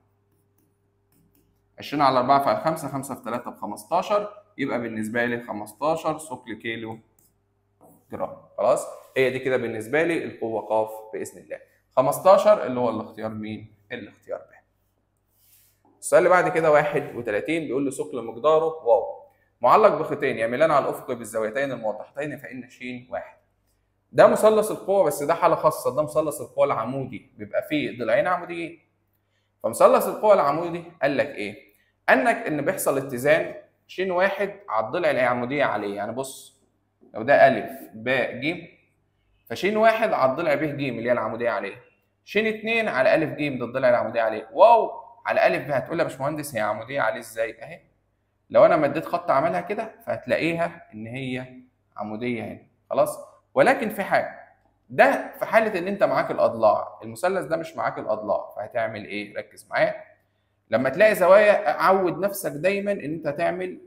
A: 20 على 4 في 5 5 في 3 ب 15 يبقى بالنسبه لي 15 ثقل كيلو جرام خلاص هي دي كده بالنسبه لي القوه ق باذن الله 15 اللي هو الاختيار مين الاختيار ب السؤال اللي بعد كده 31 بيقول لي ثقل مقداره واو معلق بخيطين يميلان على الافق بالزاويتين الموضحتين فان ش واحد ده مثلث القوه بس ده حاله خاصه ده مثلث القوه العمودي بيبقى فيه ضلعين عموديين فمثلث القوه العمودي قال لك ايه؟ انك ان بيحصل اتزان ش واحد على الضلع العموديه عليه يعني بص لو ده الف باء ج فش واحد على الضلع ب ج اللي هي العموديه عليه ش 2 على الف ج ده الضلع العموديه عليه واو على الف ب هتقول لي يا باشمهندس هي عموديه عليه ازاي اهي لو انا مديت خط عملها كده فهتلاقيها ان هي عموديه هنا خلاص ولكن في حاجه ده في حاله ان انت معاك الاضلاع المثلث ده مش معاك الاضلاع فهتعمل ايه ركز معايا لما تلاقي زوايا عود نفسك دايما ان انت تعمل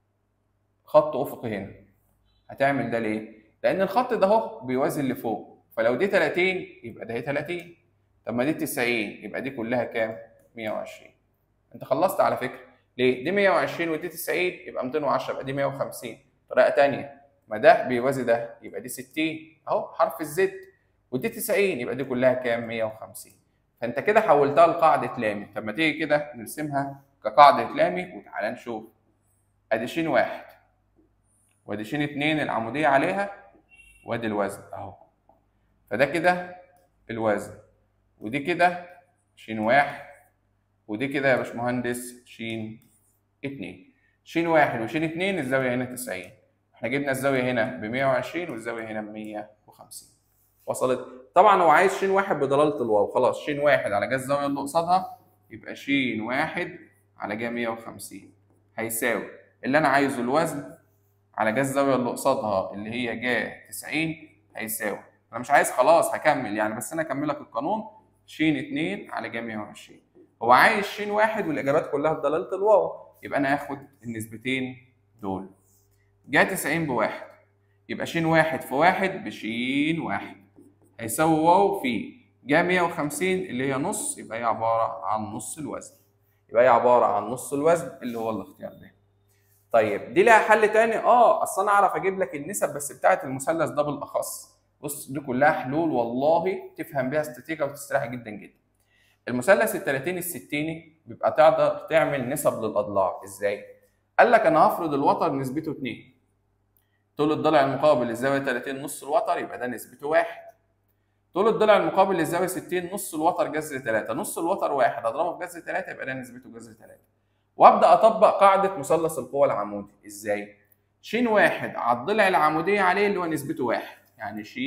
A: خط افقي هنا هتعمل ده ليه لان الخط ده اهو بيوازي اللي فوق فلو دي 30 يبقى ده هي 30 طب ما دي 90 يبقى دي كلها كام 120 انت خلصت على فكره ليه دي 120 ودي 90 يبقى 210 يبقى دي 150 طريقه ثانيه ما ده بيوازي ده يبقى دي 60 اهو حرف الزد ودي 90 يبقى دي كلها كام 150 فانت كده حولتها لقاعده لامي طب ما تيجي كده نرسمها كقاعده لامي وتعالى نشوف ادي ش واحد وادي ش اتنين العموديه عليها وادي الوزن اهو فده كده الوزن ودي كده ش واحد ودي كده يا باشمهندس ش اتنين ش واحد وش اتنين الزاويه هنا 90 احنا جبنا الزاويه هنا ب 120 والزاويه هنا ب 150 وصلت طبعا هو عايز ش واحد بدلاله الواو خلاص ش واحد على جا الزاويه اللي قصادها يبقى ش واحد على جا 150 هيساوي اللي انا عايزه الوزن على جا الزاويه اللي قصادها اللي هي جا 90 هيساوي انا مش عايز خلاص هكمل يعني بس انا اكمل لك القانون ش 2 على جا 120 هو عايز ش واحد والاجابات كلها بدلاله الواو يبقى انا هاخد النسبتين دول جا 90 بواحد يبقى ش واحد في واحد بش واحد هيساوي واو في جا 150 اللي هي نص يبقى هي عباره عن نص الوزن يبقى هي عباره عن نص الوزن اللي هو الاختيار ده طيب دي لها حل تاني اه اصل انا اعرف اجيب لك النسب بس بتاعه المثلث ده بالاخص بص دي كلها حلول والله تفهم بيها استاتيكا وتستريح جدا جدا المثلث ال 30 الستيني بيبقى تقدر تعمل نسب للاضلاع ازاي قال لك انا هفرض الوتر نسبته 2 طول الضلع المقابل للزاويه 30 نص الوتر يبقى ده نسبته 1 طول الضلع المقابل للزاويه 60 نص الوتر جذر 3 نص الوتر 1 اضربه في جذر 3 يبقى ده نسبته جذر 3 وابدا اطبق قاعده مثلث القوى العمودي ازاي ش واحد على الضلع العموديه عليه اللي هو نسبته 1 يعني ش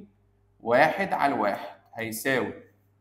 A: واحد على الواحد هيساوي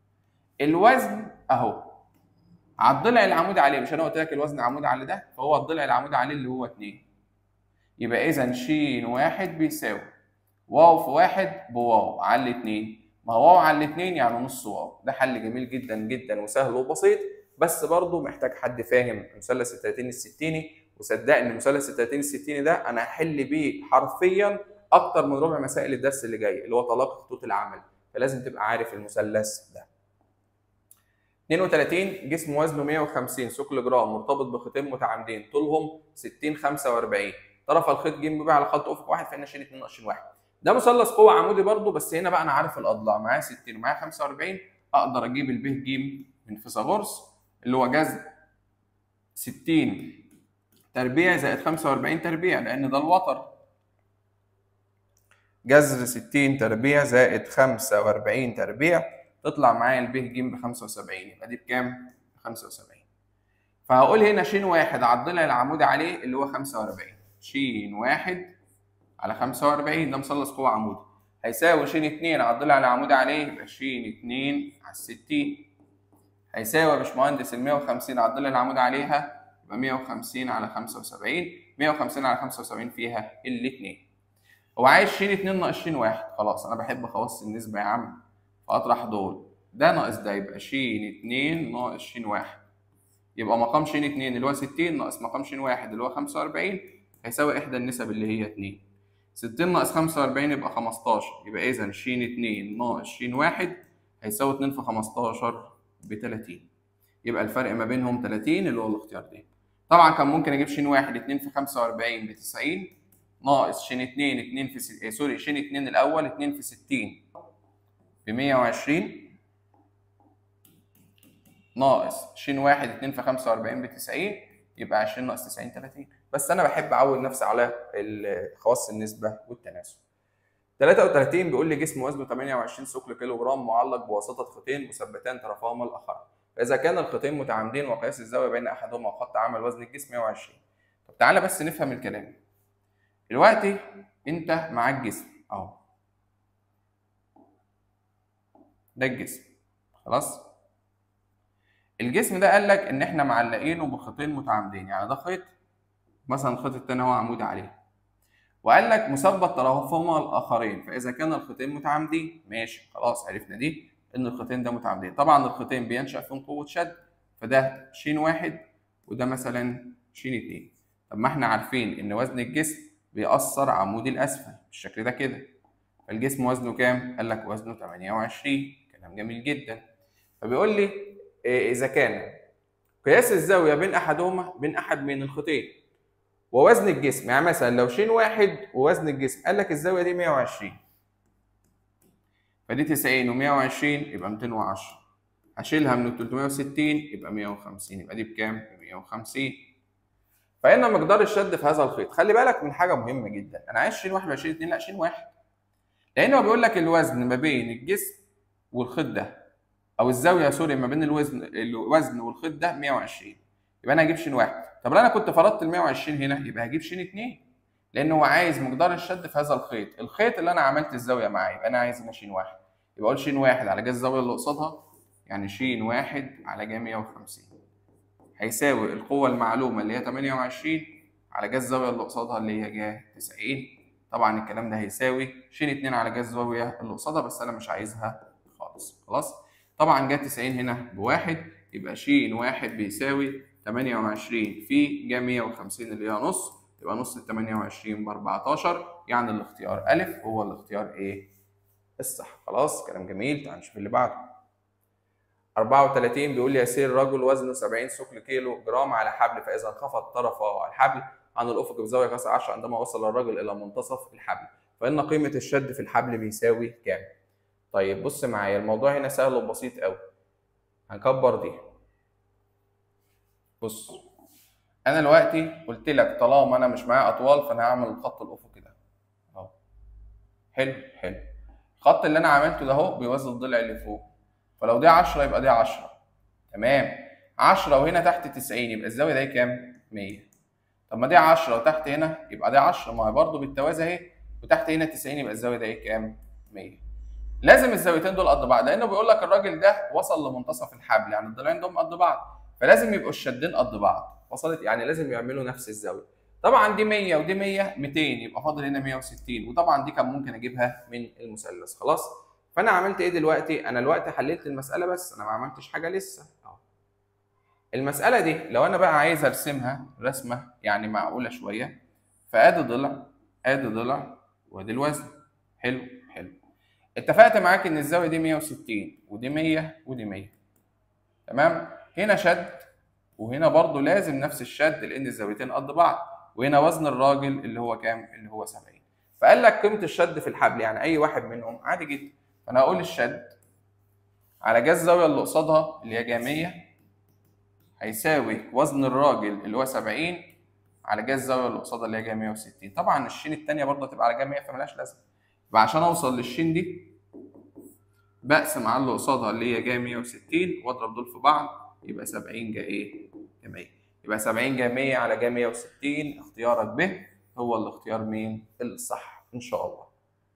A: الوزن اهو على الضلع العمودي عليه مش انا قلت لك الوزن عمودي على ده فهو الضلع العمودي عليه اللي هو 2 يبقى اذا ش واحد بيساوي واو في واحد بواو على الاتنين ما هو واو على الاتنين يعني نص واو ده حل جميل جدا جدا وسهل وبسيط بس برضه محتاج حد فاهم مثلث ال 30 الستيني وصدقني مثلث ال 30 الستيني ده انا هحل بيه حرفيا اكتر من ربع مسائل الدرس اللي جاي اللي هو طلاق خطوط العمل فلازم تبقى عارف المثلث ده 32 جسم وزنه 150 ثقل جرام مرتبط بخيطين متعامدين طولهم 60 45 طرف الخيط ج ب على خط افق واحد فان شيل 2 ناقص واحد ده مثلث قوه عمودي برضه بس هنا بقى انا عارف الاضلاع معايا 60 ومعايا 45 اقدر اجيب الب ج من فيثاغورس اللي هو جذر 60 تربيع زائد 45 تربيع لان ده الوتر جذر 60 تربيع زائد 45 تربيع تطلع معايا الب ج ب 75 يبقى دي بكام؟ 75 فهقول هنا ش واحد على الضلع العمودي عليه اللي هو 45 ش واحد على 45 ده مثلث قوة عمودي هيساوي ش 2 على الضلع العمودي عليه يبقى ش 2 على 60 هيساوي يا باشمهندس ال 150 على الضلع العمودي عليها يبقى 150 على 75 150 على 75 فيها الاثنين هو عايز ش 2 ناقص ش 1 خلاص انا بحب خواص النسبة يا عم فاطرح دول ده ناقص ده يبقى ش 2 ناقص ش 1 يبقى مقام ش 2 اللي هو 60 ناقص مقام ش 1 اللي هو 45 هيساوي احدى النسب اللي هي 2 60 ناقص 45 يبقى 15 يبقى اذا ش 2 ناقص ش 1 هيساوي 2 في 15 ب 30 يبقى الفرق ما بينهم 30 اللي هو الاختيار ده طبعا كان ممكن اجيب ش 1 2 في 45 ب 90 ناقص ش 2 2 في س... سوري ش 2 الاول 2 في 60 ب 120 ناقص ش 1 2 في 45 ب 90 يبقى 20 ناقص 90 30 بس انا بحب اعود نفسي على خواص النسبه والتناسب 33 بيقول لي جسم وزنه 28 ثقل كيلو جرام معلق بواسطه خيطين مثبتان طرفهما الاخر فاذا كان الخيطين متعامدين وقياس الزاويه بين احدهما وخط عمل وزن الجسم 120 طب طب تعالى بس نفهم الكلام دلوقتي انت معاك جسم اهو ده الجسم خلاص الجسم ده قال لك ان احنا معلقينه بخيطين متعامدين يعني ده خيط مثلا الخيط التاني هو عمود عليه وقال لك مثبت طرفهما الاخرين فاذا كان الخيطين متعامدين ماشي خلاص عرفنا دي ان الخيطين ده متعامدين طبعا الخيطين بينشا فيهم قوه شد فده ش واحد وده مثلا ش اتنين طب ما احنا عارفين ان وزن الجسم بيأثر عمودي الاسفل بالشكل ده كده فالجسم وزنه كام؟ قال لك وزنه 28 كلام جميل جدا فبيقول لي إيه اذا كان قياس الزاويه بين احدهما بين احد من الخيطين ووزن الجسم يعني مثلا لو ش واحد ووزن الجسم قال لك الزاويه دي 120 فدي 90 و120 يبقى 210 هشيلها من 360 يبقى 150 يبقى دي بكام؟ ب 150 فإن مقدار الشد في هذا الخيط خلي بالك من حاجة مهمة جدا أنا عايز شيل 21 2 لا شيل واحد لأن هو بيقول لك الوزن ما بين الجسم والخيط ده أو الزاوية سوري ما بين الوزن الوزن والخيط ده 120 يبقى أنا هجيب شين واحد طب لو أنا كنت فرضت ال 120 هنا يبقى هجيب شين 2 لأن هو عايز مقدار الشد في هذا الخيط الخيط اللي أنا عملت الزاوية معاه يبقى أنا عايز هنا شين واحد يبقى أقول شين واحد على جهاز الزاوية اللي قصادها يعني ش واحد على جا 150 هيساوي القوة المعلومة اللي هي 28 على جا الزاوية اللي قصادها اللي هي جا 90 طبعا الكلام ده هيساوي ش 2 على جا الزاوية اللي قصادها بس أنا مش عايزها خالص خلاص طبعا جا 90 هنا بواحد يبقى ش واحد بيساوي 28 في جا 150 اللي هي نص يبقى نص ال 28 ب 14 يعني الاختيار ألف هو الاختيار إيه؟ الصح خلاص كلام جميل تعال نشوف اللي بعده 34 بيقول لي يسير رجل وزنه 70 ثقل كيلو جرام على حبل فاذا انخفض طرفه الحبل عن الافق بزاويه كسر 10 عندما وصل الرجل الى منتصف الحبل فان قيمه الشد في الحبل بيساوي كام؟ طيب بص معايا الموضوع هنا سهل وبسيط قوي هنكبر دي بص انا دلوقتي قلت لك طالما انا مش معايا اطوال فانا هعمل الخط الافقي ده اهو حلو حلو الخط اللي انا عملته ده اهو بيوازي الضلع اللي فوق فلو دي 10 يبقى دي 10 تمام 10 وهنا تحت 90 يبقى الزاويه دي كام 100 طب ما دي 10 وتحت هنا يبقى دي 10 ما هي برضه بالتوازي اهي وتحت هنا 90 يبقى الزاويه دي كام 100 لازم الزاويتين دول قد بعض لانه بيقول لك الراجل ده وصل لمنتصف الحبل يعني الضلعين دول قد بعض فلازم يبقوا الشدين قد بعض وصلت يعني لازم يعملوا نفس الزاويه طبعا دي 100 ودي 100 200 يبقى فاضل هنا 160 وطبعا دي كان ممكن اجيبها من المثلث خلاص فانا عملت ايه دلوقتي انا دلوقتي حللت المساله بس انا ما عملتش حاجه لسه اهو المساله دي لو انا بقى عايز ارسمها رسمه يعني معقوله شويه فادي ضلع ادي ضلع وادي الوزن حلو حلو اتفقت معاك ان الزاويه دي 160 ودي 100 ودي 100 تمام هنا شد وهنا برضو لازم نفس الشد لان الزاويتين قد بعض وهنا وزن الراجل اللي هو كام اللي هو 70 فقال لك قيمه الشد في الحبل يعني اي واحد منهم عادي جدا فانا هقول الشد على جهاز الزاويه اللي قصادها اللي هي جايه 100 هيساوي وزن الراجل اللي هو 70 على جهاز الزاويه اللي قصادها اللي هي جايه 160 طبعا الشين الثانيه برضه هتبقى على جهه 100 فمالهاش لازمه يبقى عشان اوصل للشين دي بقسم على اللي قصادها اللي هي جايه 160 واضرب دول في بعض يبقى 70 جا ايه؟ جا 100 يبقى 70 جا 100 على جا 160 اختيارك ب هو الاختيار مين؟ الصح ان شاء الله.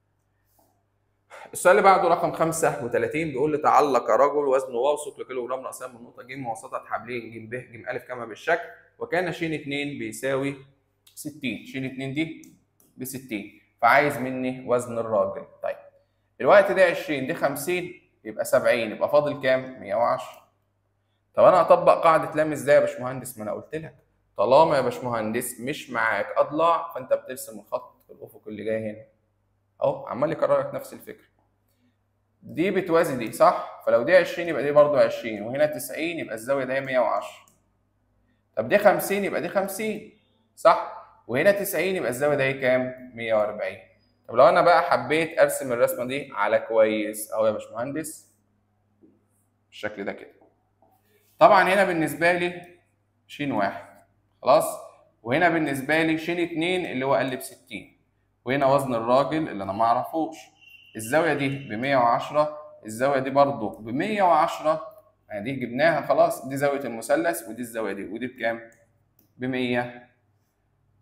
A: السؤال اللي بعده رقم 35 بيقول لي تعلق رجل وزنه واو ثقل كيلو جرام رأسيا من نقطة ج وسطت حبلين ج ب ج أ كما بالشكل وكان ش 2 بيساوي 60 ش 2 دي ب 60 فعايز مني وزن الراجل طيب الوقت ده 20 دي 50 يبقى 70 يبقى فاضل كام؟ 110 طب انا هطبق قاعدة لام ازاي يا باشمهندس؟ ما انا قلت لك طالما يا باشمهندس مش معاك اضلاع فانت بترسم الخط الافق اللي جاي هنا اهو عمال يكرر لك نفس الفكره دي بتوازي دي صح فلو دي 20 يبقى دي برضو 20 وهنا 90 يبقى الزاويه دي 110 طب دي 50 يبقى دي 50 صح وهنا 90 يبقى الزاويه دي كام 140 طب لو انا بقى حبيت ارسم الرسمه دي على كويس اهو يا باشمهندس بالشكل ده كده طبعا هنا بالنسبه لي ش واحد خلاص وهنا بالنسبه لي ش 2 اللي هو قلب 60 وهنا وزن الراجل اللي انا ما اعرفوش الزاويه دي ب 110 الزاويه دي برضو ب 110 يعني دي جبناها خلاص دي زاويه المثلث ودي الزاويه دي ودي بكام ب 100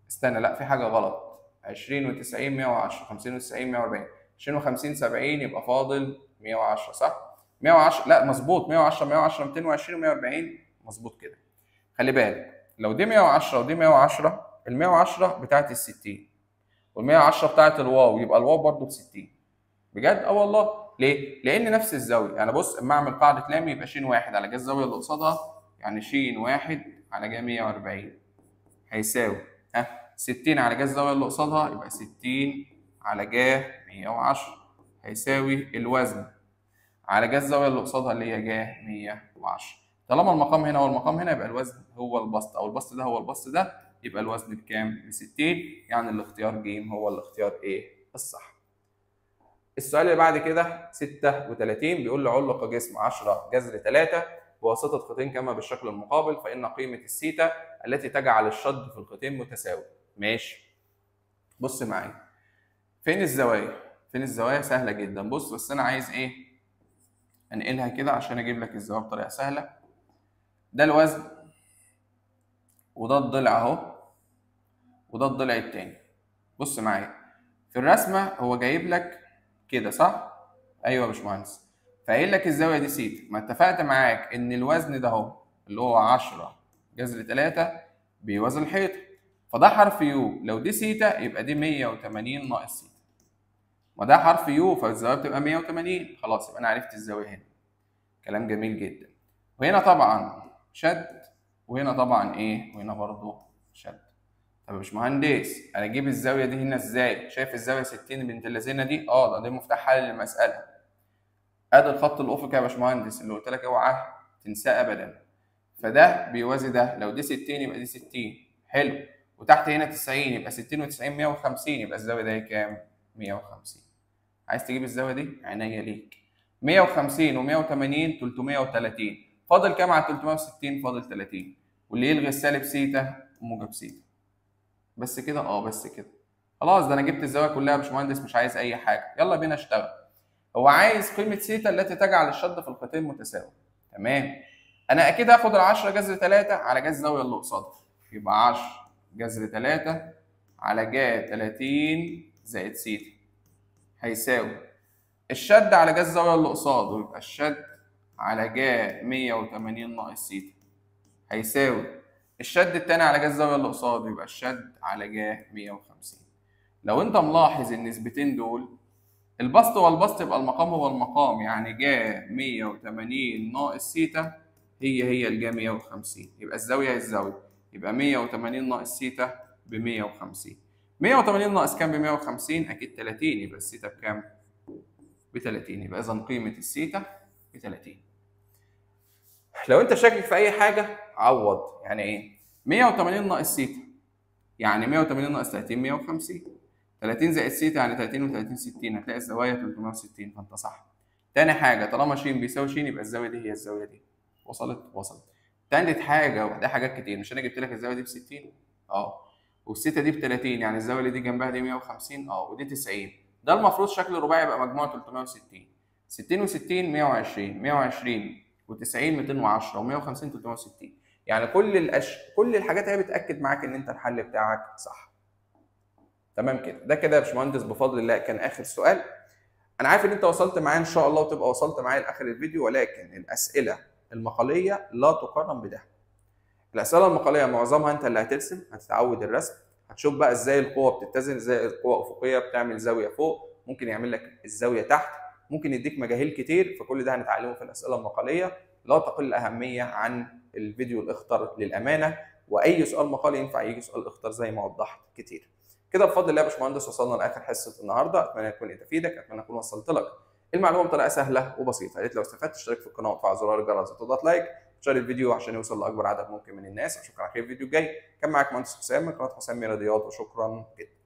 A: استنى لا في حاجه غلط 20 و90 110 50 و90 140 20 و50 70 يبقى فاضل 110 صح 110 لا مظبوط 110 110 220 و140 مظبوط كده خلي بالك لو دي 110 ودي 110 ال 110 بتاعت ال 60 وال 110 بتاعت الواو يبقى الواو برضه ب 60 بجد اه والله ليه؟ لان نفس الزاويه يعني بص اما اعمل قاعده لام يبقى ش واحد على جا الزاويه اللي قصادها يعني ش واحد على جا 140 هيساوي ها 60 على جا الزاويه اللي قصادها يبقى 60 على جا 110 هيساوي الوزن على جا الزاويه اللي قصادها اللي هي جا 110 طالما المقام هنا والمقام هنا يبقى الوزن هو البسط او البسط ده هو البسط ده يبقى الوزن بكام؟ ب 60 يعني الاختيار ج هو الاختيار ايه؟ الصح. السؤال اللي بعد كده 36 بيقول لي علق جسم 10 جذر 3 بواسطة خطين كما بالشكل المقابل فإن قيمة السيتا التي تجعل الشد في الخطين متساوي. ماشي. بص معايا. فين الزوايا؟ فين الزوايا؟ سهلة جدا. بص بس أنا عايز إيه؟ أنقلها كده عشان أجيب لك الزوايا بطريقة سهلة. ده الوزن وده الضلع اهو وده الضلع التاني بص معايا في الرسمه هو جايب لك كده صح ايوه يا باشمهندس فقايل لك الزاويه دي سيتا ما اتفقت معاك ان الوزن ده اهو اللي هو 10 جذر 3 بيوازي الحيطه فده حرف يو لو دي سيتا يبقى دي 180 ناقص سيتا ما ده حرف يو فالزاويه بتبقى 180 خلاص يبقى انا عرفت الزاويه هنا كلام جميل جدا وهنا طبعا شد وهنا طبعا ايه وهنا برضو شد طب يا باشمهندس انا اجيب الزاويه دي هنا ازاي شايف الزاويه 60 بنت اللذينه دي اه ده دي مفتاح حل للمساله ادي الخط الافقي يا باشمهندس اللي قلت لك اوعى تنساه ابدا فده بيوازي ده لو دي 60 يبقى دي 60 حلو وتحت هنا 90 يبقى 60 و90 150 يبقى الزاويه دي كام 150 عايز تجيب الزاويه دي عينيا ليك 150 و180 330 فاضل كام على 360 فاضل 30 واللي يلغي السالب سيتا موجب سيتا بس كده اه بس كده خلاص ده انا جبت الزاويه كلها يا باشمهندس مش عايز اي حاجه يلا بينا اشتغل هو عايز قيمه سيتا التي تجعل الشد في الخطين متساوي تمام انا اكيد هاخد ال 10 جذر 3 على جذر الزاويه اللي قصادها يبقى 10 جذر 3 على جا 30 زائد سيتا هيساوي الشد على جذر الزاويه اللي قصاده يبقى الشد على جا 180 ناقص سيتا هيساوي الشد التاني على جا الزاويه اللي قصاده يبقى الشد على جا 150 لو انت ملاحظ النسبتين دول البسط والبسط يبقى المقام هو المقام يعني جا 180 ناقص سيتا هي هي الجا 150 يبقى الزاويه هي الزاويه يبقى 180 ناقص سيتا ب 150 180 ناقص كام ب 150 اكيد 30 يبقى السيتا بكام ب 30 يبقى اذا قيمه السيتا ب 30 لو انت شاكك في اي حاجه عوض يعني ايه 180 ناقص سيتا يعني 180 ناقص 30 150 30 زائد سيتا يعني 30 و30 60 هتلاقي الزوايا 360 فانت صح تاني حاجه طالما ش بيساوي ش يبقى الزاويه دي هي الزاويه دي وصلت وصلت تالت حاجه وده حاجات كتير مش انا جبت لك الزاويه دي ب 60 اه والسيتا دي ب 30 يعني الزاويه اللي دي جنبها دي 150 اه ودي 90 ده المفروض شكل رباعي يبقى مجموعه 360 60 و60 120 120 و90 210 و150 360 يعني كل الأش... كل الحاجات هي بتاكد معاك ان انت الحل بتاعك صح تمام كده ده كده يا باشمهندس بفضل الله كان اخر سؤال انا عارف ان انت وصلت معايا ان شاء الله وتبقى وصلت معايا لاخر الفيديو ولكن الاسئله المقاليه لا تقارن بده الاسئله المقاليه معظمها انت اللي هترسم هتتعود الرسم هتشوف بقى ازاي القوه بتتزن ازاي القوه افقيه بتعمل زاويه فوق ممكن يعمل لك الزاويه تحت ممكن يديك مجاهيل كتير فكل ده هنتعلمه في الاسئله المقاليه لا تقل اهميه عن الفيديو الاخطر للامانه واي سؤال مقالي ينفع يجي سؤال اخطر زي ما وضحت كتير كده بفضل الله يا باشمهندس وصلنا لاخر حصه النهارده اتمنى تكون تفيدك اتمنى اكون وصلت لك المعلومه بطريقه سهله وبسيطه يا ريت لو استفدت اشترك في القناه وفعل زرار الجرس وتضغط لايك شير الفيديو عشان يوصل لاكبر عدد ممكن من الناس اشوفك على خير الفيديو الجاي كان معاك مهندس حسام من قناه حسام رياضيات وشكرا جدا